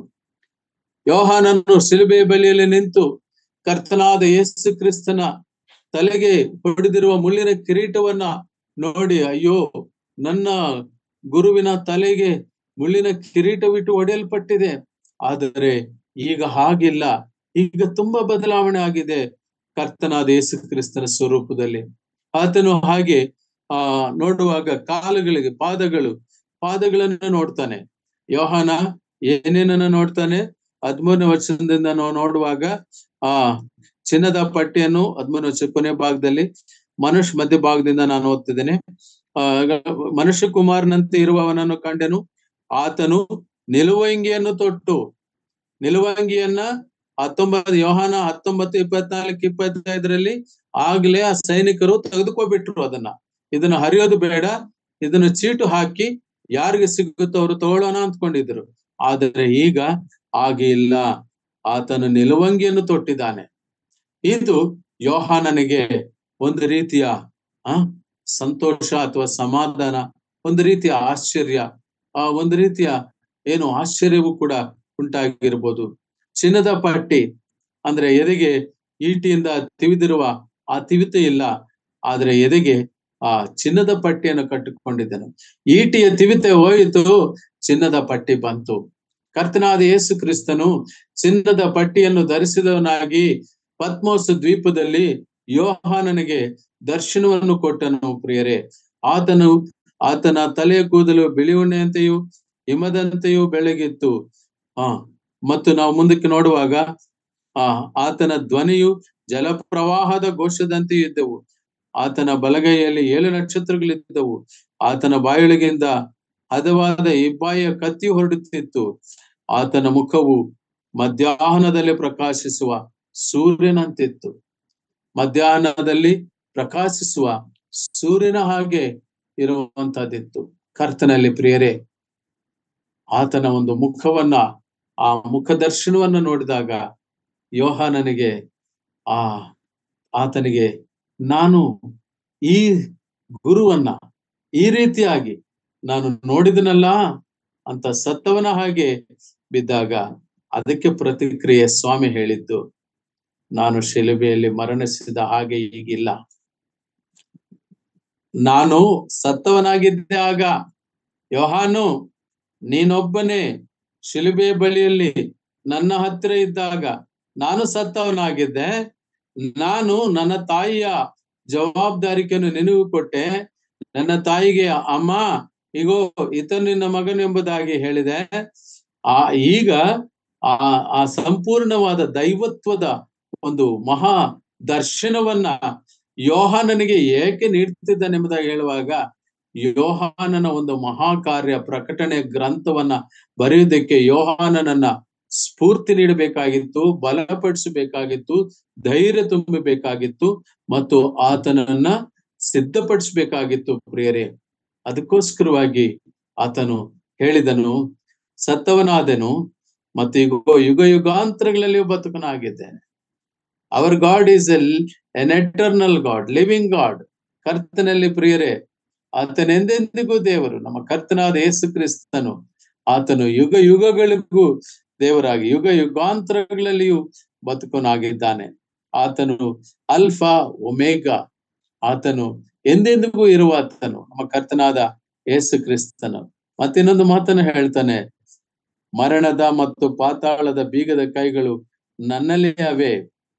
ಯೋಹಾನನು ಶಿಲುಬೆ ಬಳಿಯಲ್ಲಿ ನಿಂತು ಕರ್ತನಾದ ಯೇಸು ಕ್ರಿಸ್ತನ ತಲೆಗೆ ಹೊಡೆದಿರುವ ಮುಳ್ಳಿನ ಕಿರೀಟವನ್ನ ನೋಡಿ ಅಯ್ಯೋ ನನ್ನ ಗುರುವಿನ ತಲೆಗೆ ಮುಳ್ಳಿನ ಕಿರೀಟವಿಟ್ಟು ಒಡೆಯಲ್ಪಟ್ಟಿದೆ ಆದರೆ ಈಗ ಹಾಗಿಲ್ಲ ಈಗ ತುಂಬಾ ಬದಲಾವಣೆ ಆಗಿದೆ ಕರ್ತನಾದ ಯೇಸು ಕ್ರಿಸ್ತನ ಸ್ವರೂಪದಲ್ಲಿ ಆತನು ಹಾಗೆ ಆ ನೋಡುವಾಗ ಕಾಲುಗಳಿಗೆ ಪಾದಗಳು ಪಾದಗಳನ್ನು ನೋಡ್ತಾನೆ ಯೋಹಾನ ಏನೇನನ್ನ ನೋಡ್ತಾನೆ ಹದ್ಮೂರನೇ ವರ್ಷದಿಂದ ನಾವು ನೋಡುವಾಗ ಆ ಚಿನ್ನದ ಪಟ್ಟಿಯನ್ನು ಹದ್ಮೂರನೇ ವರ್ಷ ಕೊನೆ ಭಾಗದಲ್ಲಿ ಮನುಷ್ಯ ಮಧ್ಯ ಭಾಗದಿಂದ ನಾನು ಓದ್ತಿದ್ದೇನೆ ಆ ಮನುಷ್ಯ ಕುಮಾರನಂತೆ ಇರುವವನನ್ನು ಕಂಡೆನು ಆತನು ನಿಲುವಂಗಿಯನ್ನು ತೊಟ್ಟು ನಿಲುವಂಗಿಯನ್ನ ಹತ್ತೊಂಬತ್ತು ಯೋಹಾನ ಹತ್ತೊಂಬತ್ತು ಇಪ್ಪತ್ನಾಲ್ಕು ಇಪ್ಪತ್ತೈದರಲ್ಲಿ ಆಗ್ಲೇ ಆ ಸೈನಿಕರು ತೆಗೆದುಕೊಬಿಟ್ರು ಅದನ್ನ ಇದನ್ನ ಹರಿಯೋದು ಬೇಡ ಇದನ್ನ ಚೀಟು ಹಾಕಿ ಯಾರಿಗೆ ಸಿಗುತ್ತೋ ಅವರು ತಗೊಳ್ಳೋಣ ಅಂದ್ಕೊಂಡಿದ್ರು ಆದರೆ ಈಗ ಹಾಗೆ ಇಲ್ಲ ಆತನು ನಿಲುವಂಗಿಯನ್ನು ತೊಟ್ಟಿದ್ದಾನೆ ಇದು ಯೋಹಾನನಿಗೆ ಒಂದು ರೀತಿಯ ಆ ಸಂತೋಷ ಅಥವಾ ಸಮಾಧಾನ ಒಂದು ರೀತಿಯ ಆಶ್ಚರ್ಯ ಆ ಒಂದು ರೀತಿಯ ಏನು ಆಶ್ಚರ್ಯವೂ ಕೂಡ ಉಂಟಾಗಿರ್ಬೋದು ಚಿನ್ನದ ಪಟ್ಟಿ ಅಂದ್ರೆ ಎದೆಗೆ ಈಟಿಯಿಂದ ತಿವಿದಿರುವ ಆ ತಿವಿತ ಇಲ್ಲ ಆದ್ರೆ ಎದೆಗೆ ಆ ಚಿನ್ನದ ಪಟ್ಟಿಯನ್ನು ಕಟ್ಟಿಕೊಂಡಿದ್ದನು ಈಟಿಯ ತಿವಿತೆ ಹೋಯಿತು ಚಿನ್ನದ ಪಟ್ಟಿ ಬಂತು ಕರ್ತನಾದ ಯೇಸು ಕ್ರಿಸ್ತನು ಚಿನ್ನದ ಪಟ್ಟಿಯನ್ನು ಧರಿಸಿದವನಾಗಿ ಪದ್ಮೋಸ ದ್ವೀಪದಲ್ಲಿ ಯೋಹಾನನಿಗೆ ದರ್ಶನವನ್ನು ಕೊಟ್ಟನು ಪ್ರಿಯರೇ ಆತನು ಆತನ ತಲೆಯ ಕೂದಲು ಬಿಳಿ ಉಣ್ಣೆಯಂತೆಯೂ ಹಿಮದಂತೆಯೂ ಬೆಳಗಿತ್ತು ಆ ಮತ್ತು ನಾವು ಮುಂದಕ್ಕೆ ನೋಡುವಾಗ ಆ ಆತನ ಧ್ವನಿಯು ಜಲಪ್ರವಾಹದ ಘೋಷದಂತೆಯೂ ಇದ್ದವು ಆತನ ಬಲಗೈಯಲ್ಲಿ ಏಳು ನಕ್ಷತ್ರಗಳಿದ್ದವು ಆತನ ಬಾಯೊಳಗಿಂದ ಹದವಾದ ಇಬ್ಬಾಯಿಯ ಕತ್ತಿ ಹೊರಡುತ್ತಿತ್ತು ಆತನ ಮುಖವು ಮಧ್ಯಾಹ್ನದಲ್ಲಿ ಪ್ರಕಾಶಿಸುವ ಸೂರ್ಯನಂತಿತ್ತು ಮಧ್ಯಾಹ್ನದಲ್ಲಿ ಪ್ರಕಾಶಿಸುವ ಸೂರ್ಯನ ಹಾಗೆ ಇರುವಂತಹದ್ದಿತ್ತು ಕರ್ತನಲ್ಲಿ ಪ್ರಿಯರೇ ಆತನ ಒಂದು ಮುಖವನ್ನ ಆ ಮುಖ ದರ್ಶನವನ್ನ ನೋಡಿದಾಗ ಯೋಹಾನನಿಗೆ ಆ ಆತನಿಗೆ ನಾನು ಈ ಗುರುವನ್ನ ಈ ರೀತಿಯಾಗಿ ನಾನು ನೋಡಿದನಲ್ಲ ಅಂತ ಸತ್ತವನ ಹಾಗೆ ಬಿದ್ದಾಗ ಅದಕ್ಕೆ ಪ್ರತಿಕ್ರಿಯೆ ಸ್ವಾಮಿ ಹೇಳಿದ್ದು ನಾನು ಶಿಲುಬೆಯಲ್ಲಿ ಮರಣಿಸಿದ ಹಾಗೆ ಈಗಿಲ್ಲ ನಾನು ಸತ್ತವನಾಗಿದ್ದೆ ಆಗ ಯೋಹಾನು ನೀನೊಬ್ಬನೇ ಶಿಲುಬೆ ಬಳಿಯಲ್ಲಿ ನನ್ನ ಹತ್ತಿರ ಇದ್ದಾಗ ನಾನು ಸತ್ತವನಾಗಿದ್ದೆ ನಾನು ನನ್ನ ತಾಯಿಯ ಜವಾಬ್ದಾರಿಕೆಯನ್ನು ನಿನಗೂ ಕೊಟ್ಟೆ ನನ್ನ ತಾಯಿಗೆ ಅಮ್ಮ ಈಗೋ ಈತನು ನಿನ್ನ ಮಗನು ಎಂಬುದಾಗಿ ಹೇಳಿದೆ ಆ ಈಗ ಆ ಆ ಸಂಪೂರ್ಣವಾದ ದೈವತ್ವದ ಒಂದು ಮಹಾ ದರ್ಶನವನ್ನ ಯೋಹಾನನಿಗೆ ಏಕೆ ನೀಡ್ತಿದ್ದಾನೆಂಬುದಾಗಿ ಹೇಳುವಾಗ ಯೋಹಾನನ ಒಂದು ಮಹಾ ಕಾರ್ಯ ಪ್ರಕಟಣೆ ಗ್ರಂಥವನ್ನ ಬರೆಯುವುದಕ್ಕೆ ಯೋಹಾನನನ್ನ ಸ್ಫೂರ್ತಿ ನೀಡಬೇಕಾಗಿತ್ತು ಬಲಪಡಿಸಬೇಕಾಗಿತ್ತು ಧೈರ್ಯ ತುಂಬಬೇಕಾಗಿತ್ತು ಮತ್ತು ಆತನನ್ನ ಸಿದ್ಧಪಡಿಸಬೇಕಾಗಿತ್ತು ಪ್ರಿಯರೇ ಅದಕ್ಕೋಸ್ಕರವಾಗಿ ಆತನು ಹೇಳಿದನು ಸತ್ತವನಾದೆನು ಮತ್ತು ಈಗ ಯುಗ ಯುಗಾಂತರಗಳಲ್ಲಿ ಬದುಕನಾಗಿದ್ದೇನೆ our God is an eternal God living God ಕರ್ತನಲ್ಲಿ ಪ್ರಿಯರೇ ಆತನೆಂದೆಂದಿಗೂ ದೇವರು ನಮ್ಮ ಕರ್ತನಾದ ಯೇಸು ಕ್ರಿಸ್ತನು ಆತನು ಯುಗ ಯುಗಗಳಿಗೂ ದೇವರಾಗಿ ಯುಗ ಯುಗಾಂತರಗಳಲ್ಲಿಯೂ ಬದುಕನಾಗಿದ್ದಾನೆ ಆತನು ಅಲ್ಫಾ ಒಮೇಗ ಆತನು ಎಂದೆಂದಿಗೂ ಇರುವ ಆತನು ನಮ್ಮ ಕರ್ತನಾದ ಯೇಸು ಕ್ರಿಸ್ತನು ಮತ್ತಿನ್ನೊಂದು ಮಾತನ್ನು ಹೇಳ್ತಾನೆ ಮರಣದ ಮತ್ತು ಪಾತಾಳದ ಬೀಗದ ಕೈಗಳು ನನ್ನಲ್ಲಿ ಅವೇ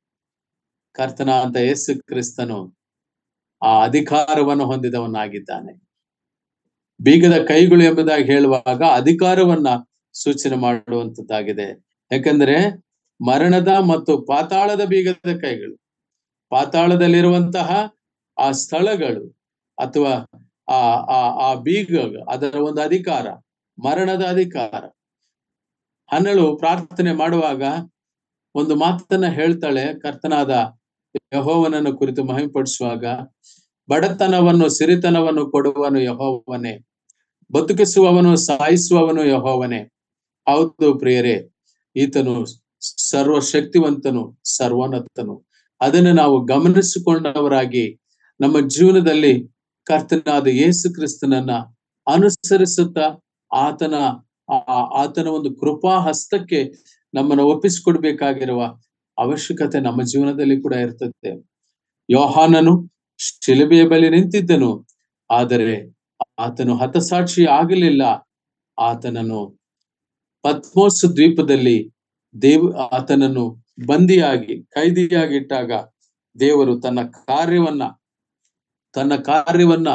ಕರ್ತನಾದ ಯೇಸು ಕ್ರಿಸ್ತನು ಆ ಅಧಿಕಾರವನ್ನು ಹೊಂದಿದವನಾಗಿದ್ದಾನೆ ಬೀಗದ ಕೈಗಳು ಎಂಬುದಾಗಿ ಹೇಳುವಾಗ ಅಧಿಕಾರವನ್ನ ಸೂಚನೆ ಮಾಡುವಂತದ್ದಾಗಿದೆ ಯಾಕಂದ್ರೆ ಮರಣದ ಮತ್ತು ಪಾತಾಳದ ಬೀಗದ ಕೈಗಳು ಪಾತಾಳದಲ್ಲಿರುವಂತಹ ಆ ಸ್ಥಳಗಳು ಅಥವಾ ಆ ಆ ಆ ಬೀಗ ಅದರ ಒಂದು ಅಧಿಕಾರ ಮರಣದ ಅಧಿಕಾರ ಹನ್ನಳು ಪ್ರಾರ್ಥನೆ ಮಾಡುವಾಗ ಒಂದು ಮಾತನ್ನ ಹೇಳ್ತಾಳೆ ಕರ್ತನಾದ ಯಹೋವನನ್ನು ಕುರಿತು ಮಹಿಮೆಪಡಿಸುವಾಗ ಬಡತನವನ್ನು ಸಿರಿತನವನ್ನು ಕೊಡುವನು ಯಹೋವನೇ ಬದುಕಿಸುವವನು ಸಾಯಿಸುವವನು ಯಹೋವನೇ ಹೌದು ಪ್ರಿಯರೇ ಈತನು ಸರ್ವಶಕ್ತಿವಂತನು ಸರ್ವೋನ್ನತನು ಅದನ್ನು ನಾವು ಗಮನಿಸಿಕೊಂಡವರಾಗಿ ನಮ್ಮ ಜೀವನದಲ್ಲಿ ಕರ್ತನಾದ ಯೇಸು ಕ್ರಿಸ್ತನನ್ನ ಅನುಸರಿಸುತ್ತಾ ಆತನ ಆತನ ಒಂದು ಕೃಪಾ ಹಸ್ತಕ್ಕೆ ನಮ್ಮನ್ನು ಒಪ್ಪಿಸಿಕೊಡ್ಬೇಕಾಗಿರುವ ಅವಶ್ಯಕತೆ ನಮ್ಮ ಜೀವನದಲ್ಲಿ ಕೂಡ ಇರ್ತದೆ ಯೋಹಾನನು ಶಿಲುಬೆಯ ಬಳಿ ನಿಂತಿದ್ದನು ಆದರೆ ಆತನು ಹತಸಾಕ್ಷಿ ಆಗಲಿಲ್ಲ ಆತನನ್ನು ಪದ್ಮೋಸ್ ದ್ವೀಪದಲ್ಲಿ ದೇವ್ ಆತನನ್ನು ಬಂದಿಯಾಗಿ ಕೈದಿಯಾಗಿಟ್ಟಾಗ ದೇವರು ತನ್ನ ಕಾರ್ಯವನ್ನ ತನ್ನ ಕಾರ್ಯವನ್ನ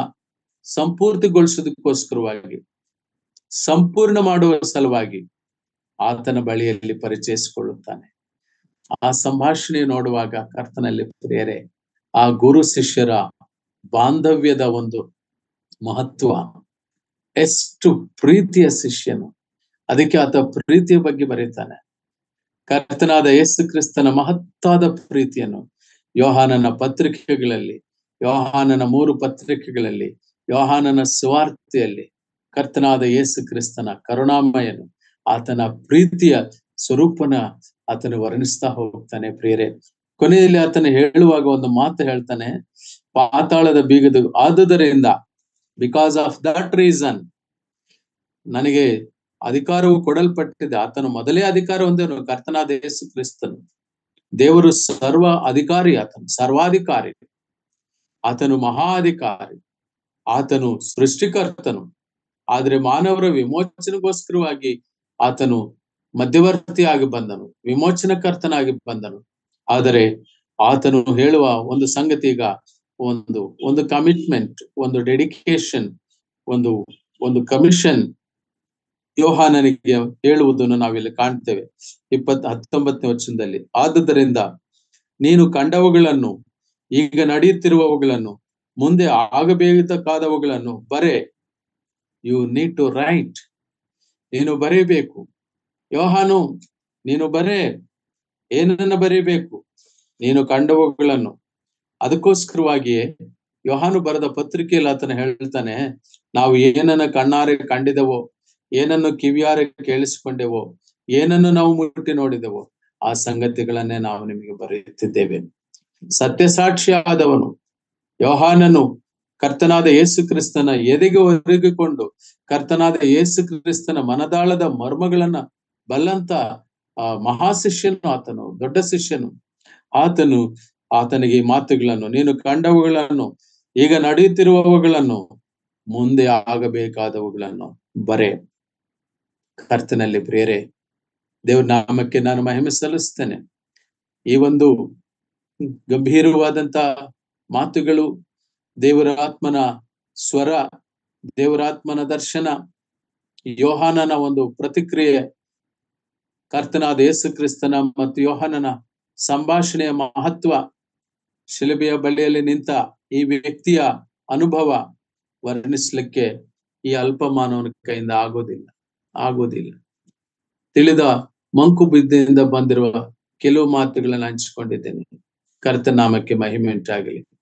ಸಂಪೂರ್ತಿಗೊಳಿಸೋದಕ್ಕೋಸ್ಕರವಾಗಿ ಸಂಪೂರ್ಣ ಮಾಡುವ ಸಲುವಾಗಿ ಆತನ ಬಳಿಯಲ್ಲಿ ಪರಿಚಯಿಸಿಕೊಳ್ಳುತ್ತಾನೆ ಆ ಸಂಭಾಷಣೆ ನೋಡುವಾಗ ಕರ್ತನಲ್ಲಿ ಪ್ರಿಯರೇ ಆ ಗುರು ಶಿಷ್ಯರ ಬಾಂಧವ್ಯದ ಒಂದು ಮಹತ್ವ ಎಷ್ಟು ಪ್ರೀತಿಯ ಶಿಷ್ಯನು ಅದಕ್ಕೆ ಆತ ಪ್ರೀತಿಯ ಬಗ್ಗೆ ಬರೀತಾನೆ ಕರ್ತನಾದ ಯೇಸು ಕ್ರಿಸ್ತನ ಮಹತ್ತಾದ ಪ್ರೀತಿಯನ್ನು ಯೋಹಾನನ ಪತ್ರಿಕೆಗಳಲ್ಲಿ ಯೋಹಾನನ ಮೂರು ಪತ್ರಿಕೆಗಳಲ್ಲಿ ಯೋಹಾನನ ಸುವಾರ್ತೆಯಲ್ಲಿ ಕರ್ತನಾದ ಯೇಸು ಕ್ರಿಸ್ತನ ಕರುಣಾಮಯನು ಆತನ ಪ್ರೀತಿಯ ಸ್ವರೂಪನ ಆತನು ವರ್ಣಿಸ್ತಾ ಹೋಗ್ತಾನೆ ಪ್ರಿಯರೇ ಕೊನೆಯಲ್ಲಿ ಆತನ ಹೇಳುವಾಗ ಒಂದು ಮಾತು ಹೇಳ್ತಾನೆ ಪಾತಾಳದ ಬೀಗದ ಆದುದರಿಂದ ಬಿಕಾಸ್ ಆಫ್ ದಟ್ ರೀಸನ್ ನನಗೆ ಅಧಿಕಾರವು ಕೊಡಲ್ಪಟ್ಟಿದೆ ಆತನು ಮೊದಲೇ ಅಧಿಕಾರ ಹೊಂದನು ಕರ್ತನಾದ ಯೇಸು ಕ್ರಿಸ್ತನು ದೇವರು ಸರ್ವ ಅಧಿಕಾರಿ ಆತನು ಸರ್ವಾಧಿಕಾರಿ ಆತನು ಮಹಾಧಿಕಾರಿ ಆತನು ಸೃಷ್ಟಿಕರ್ತನು ಆದ್ರೆ ಮಾನವರ ವಿಮೋಚನೆಗೋಸ್ಕರವಾಗಿ ಆತನು ಮಧ್ಯವರ್ತಿಯಾಗಿ ಬಂದನು ವಿಮೋಚನಕರ್ತನಾಗಿ ಬಂದನು ಆದರೆ ಆತನು ಹೇಳುವ ಒಂದು ಸಂಗತಿ ಈಗ ಒಂದು ಒಂದು ಕಮಿಟ್ಮೆಂಟ್ ಒಂದು ಡೆಡಿಕೇಶನ್ ಒಂದು ಒಂದು ಕಮಿಷನ್ ಯೋಹಾನನಿಗೆ ಹೇಳುವುದನ್ನು ನಾವಿಲ್ಲಿ ಕಾಣ್ತೇವೆ ಇಪ್ಪತ್ ಹತ್ತೊಂಬತ್ತನೇ ವರ್ಷದಲ್ಲಿ ಆದುದರಿಂದ ನೀನು ಕಂಡವುಗಳನ್ನು ಈಗ ನಡೆಯುತ್ತಿರುವವುಗಳನ್ನು ಮುಂದೆ ಆಗಬೇಕಾದವುಗಳನ್ನು ಬರೆ ಯು ನೀಡ್ ಟು ರೈಟ್ ನೀನು ಬರೀಬೇಕು ಯೋಹಾನು ನೀನು ಬರೇ ಏನನ್ನ ಬರೀಬೇಕು ನೀನು ಕಂಡವುಗಳನ್ನು ಅದಕ್ಕೋಸ್ಕರವಾಗಿಯೇ ಯೋಹಾನು ಬರೆದ ಪತ್ರಿಕೆಯಲ್ಲಿ ಆತನ ಹೇಳ್ತಾನೆ ನಾವು ಏನನ್ನ ಕಣ್ಣಾರೆ ಕಂಡಿದವೋ ಏನನ್ನು ಕಿವಿಯಾರೆ ಕೇಳಿಸಿಕೊಂಡೆವೋ ಏನನ್ನು ನಾವು ಮುಟ್ಟಿ ನೋಡಿದೆವೋ ಆ ಸಂಗತಿಗಳನ್ನೇ ನಾವು ನಿಮಗೆ ಬರೆಯುತ್ತಿದ್ದೇವೆ ಸತ್ಯಸಾಕ್ಷಿಯಾದವನು ಯೋಹಾನನು ಕರ್ತನಾದ ಯೇಸು ಕ್ರಿಸ್ತನ ಎದೆಗೆ ಒರಗಿಕೊಂಡು ಕರ್ತನಾದ ಯೇಸು ಕ್ರಿಸ್ತನ ಮನದಾಳದ ಮರ್ಮಗಳನ್ನ ಬಲ್ಲಂತ ಆ ಮಹಾಶಿಷ್ಯನು ಆತನು ದೊಡ್ಡ ಶಿಷ್ಯನು ಆತನು ಆತನಿಗೆ ಈ ಮಾತುಗಳನ್ನು ನೀನು ಕಂಡವುಗಳನ್ನು ಈಗ ನಡೆಯುತ್ತಿರುವವುಗಳನ್ನು ಮುಂದೆ ಆಗಬೇಕಾದವುಗಳನ್ನು ಬರೆ ಕರ್ತನಲ್ಲಿ ಪ್ರಿಯರೇ ದೇವ್ರ ನಾಮಕ್ಕೆ ನಾನು ಮಹಿಮೆ ಸಲ್ಲಿಸ್ತೇನೆ ಈ ಒಂದು ಗಂಭೀರವಾದಂತ ಮಾತುಗಳು ದೇವರ ಆತ್ಮನ ಸ್ವರ ದೇವರಾತ್ಮನ ದರ್ಶನ ಯೋಹಾನನ ಒಂದು ಪ್ರತಿಕ್ರಿಯೆ ಕರ್ತನಾದ ಯೇಸು ಕ್ರಿಸ್ತನ ಮತ್ತು ಯೋಹಾನನ ಸಂಭಾಷಣೆಯ ಮಹತ್ವ ಶಿಲುಬೆಯ ಬಳಿಯಲ್ಲಿ ನಿಂತ ಈ ವ್ಯಕ್ತಿಯ ಅನುಭವ ವರ್ಣಿಸ್ಲಿಕ್ಕೆ ಈ ಅಲ್ಪ ಮಾನವನ ಕೈಯಿಂದ ಆಗೋದಿಲ್ಲ ಆಗೋದಿಲ್ಲ ತಿಳಿದ ಮಂಕು ಬಿದ್ದಿಂದ ಬಂದಿರುವ ಕೆಲವು ಮಾತುಗಳನ್ನು ಹಂಚಿಕೊಂಡಿದ್ದೇನೆ ಕರ್ತನಾಮಕ್ಕೆ ಮಹಿಮೆ ಉಂಟಾಗಲಿ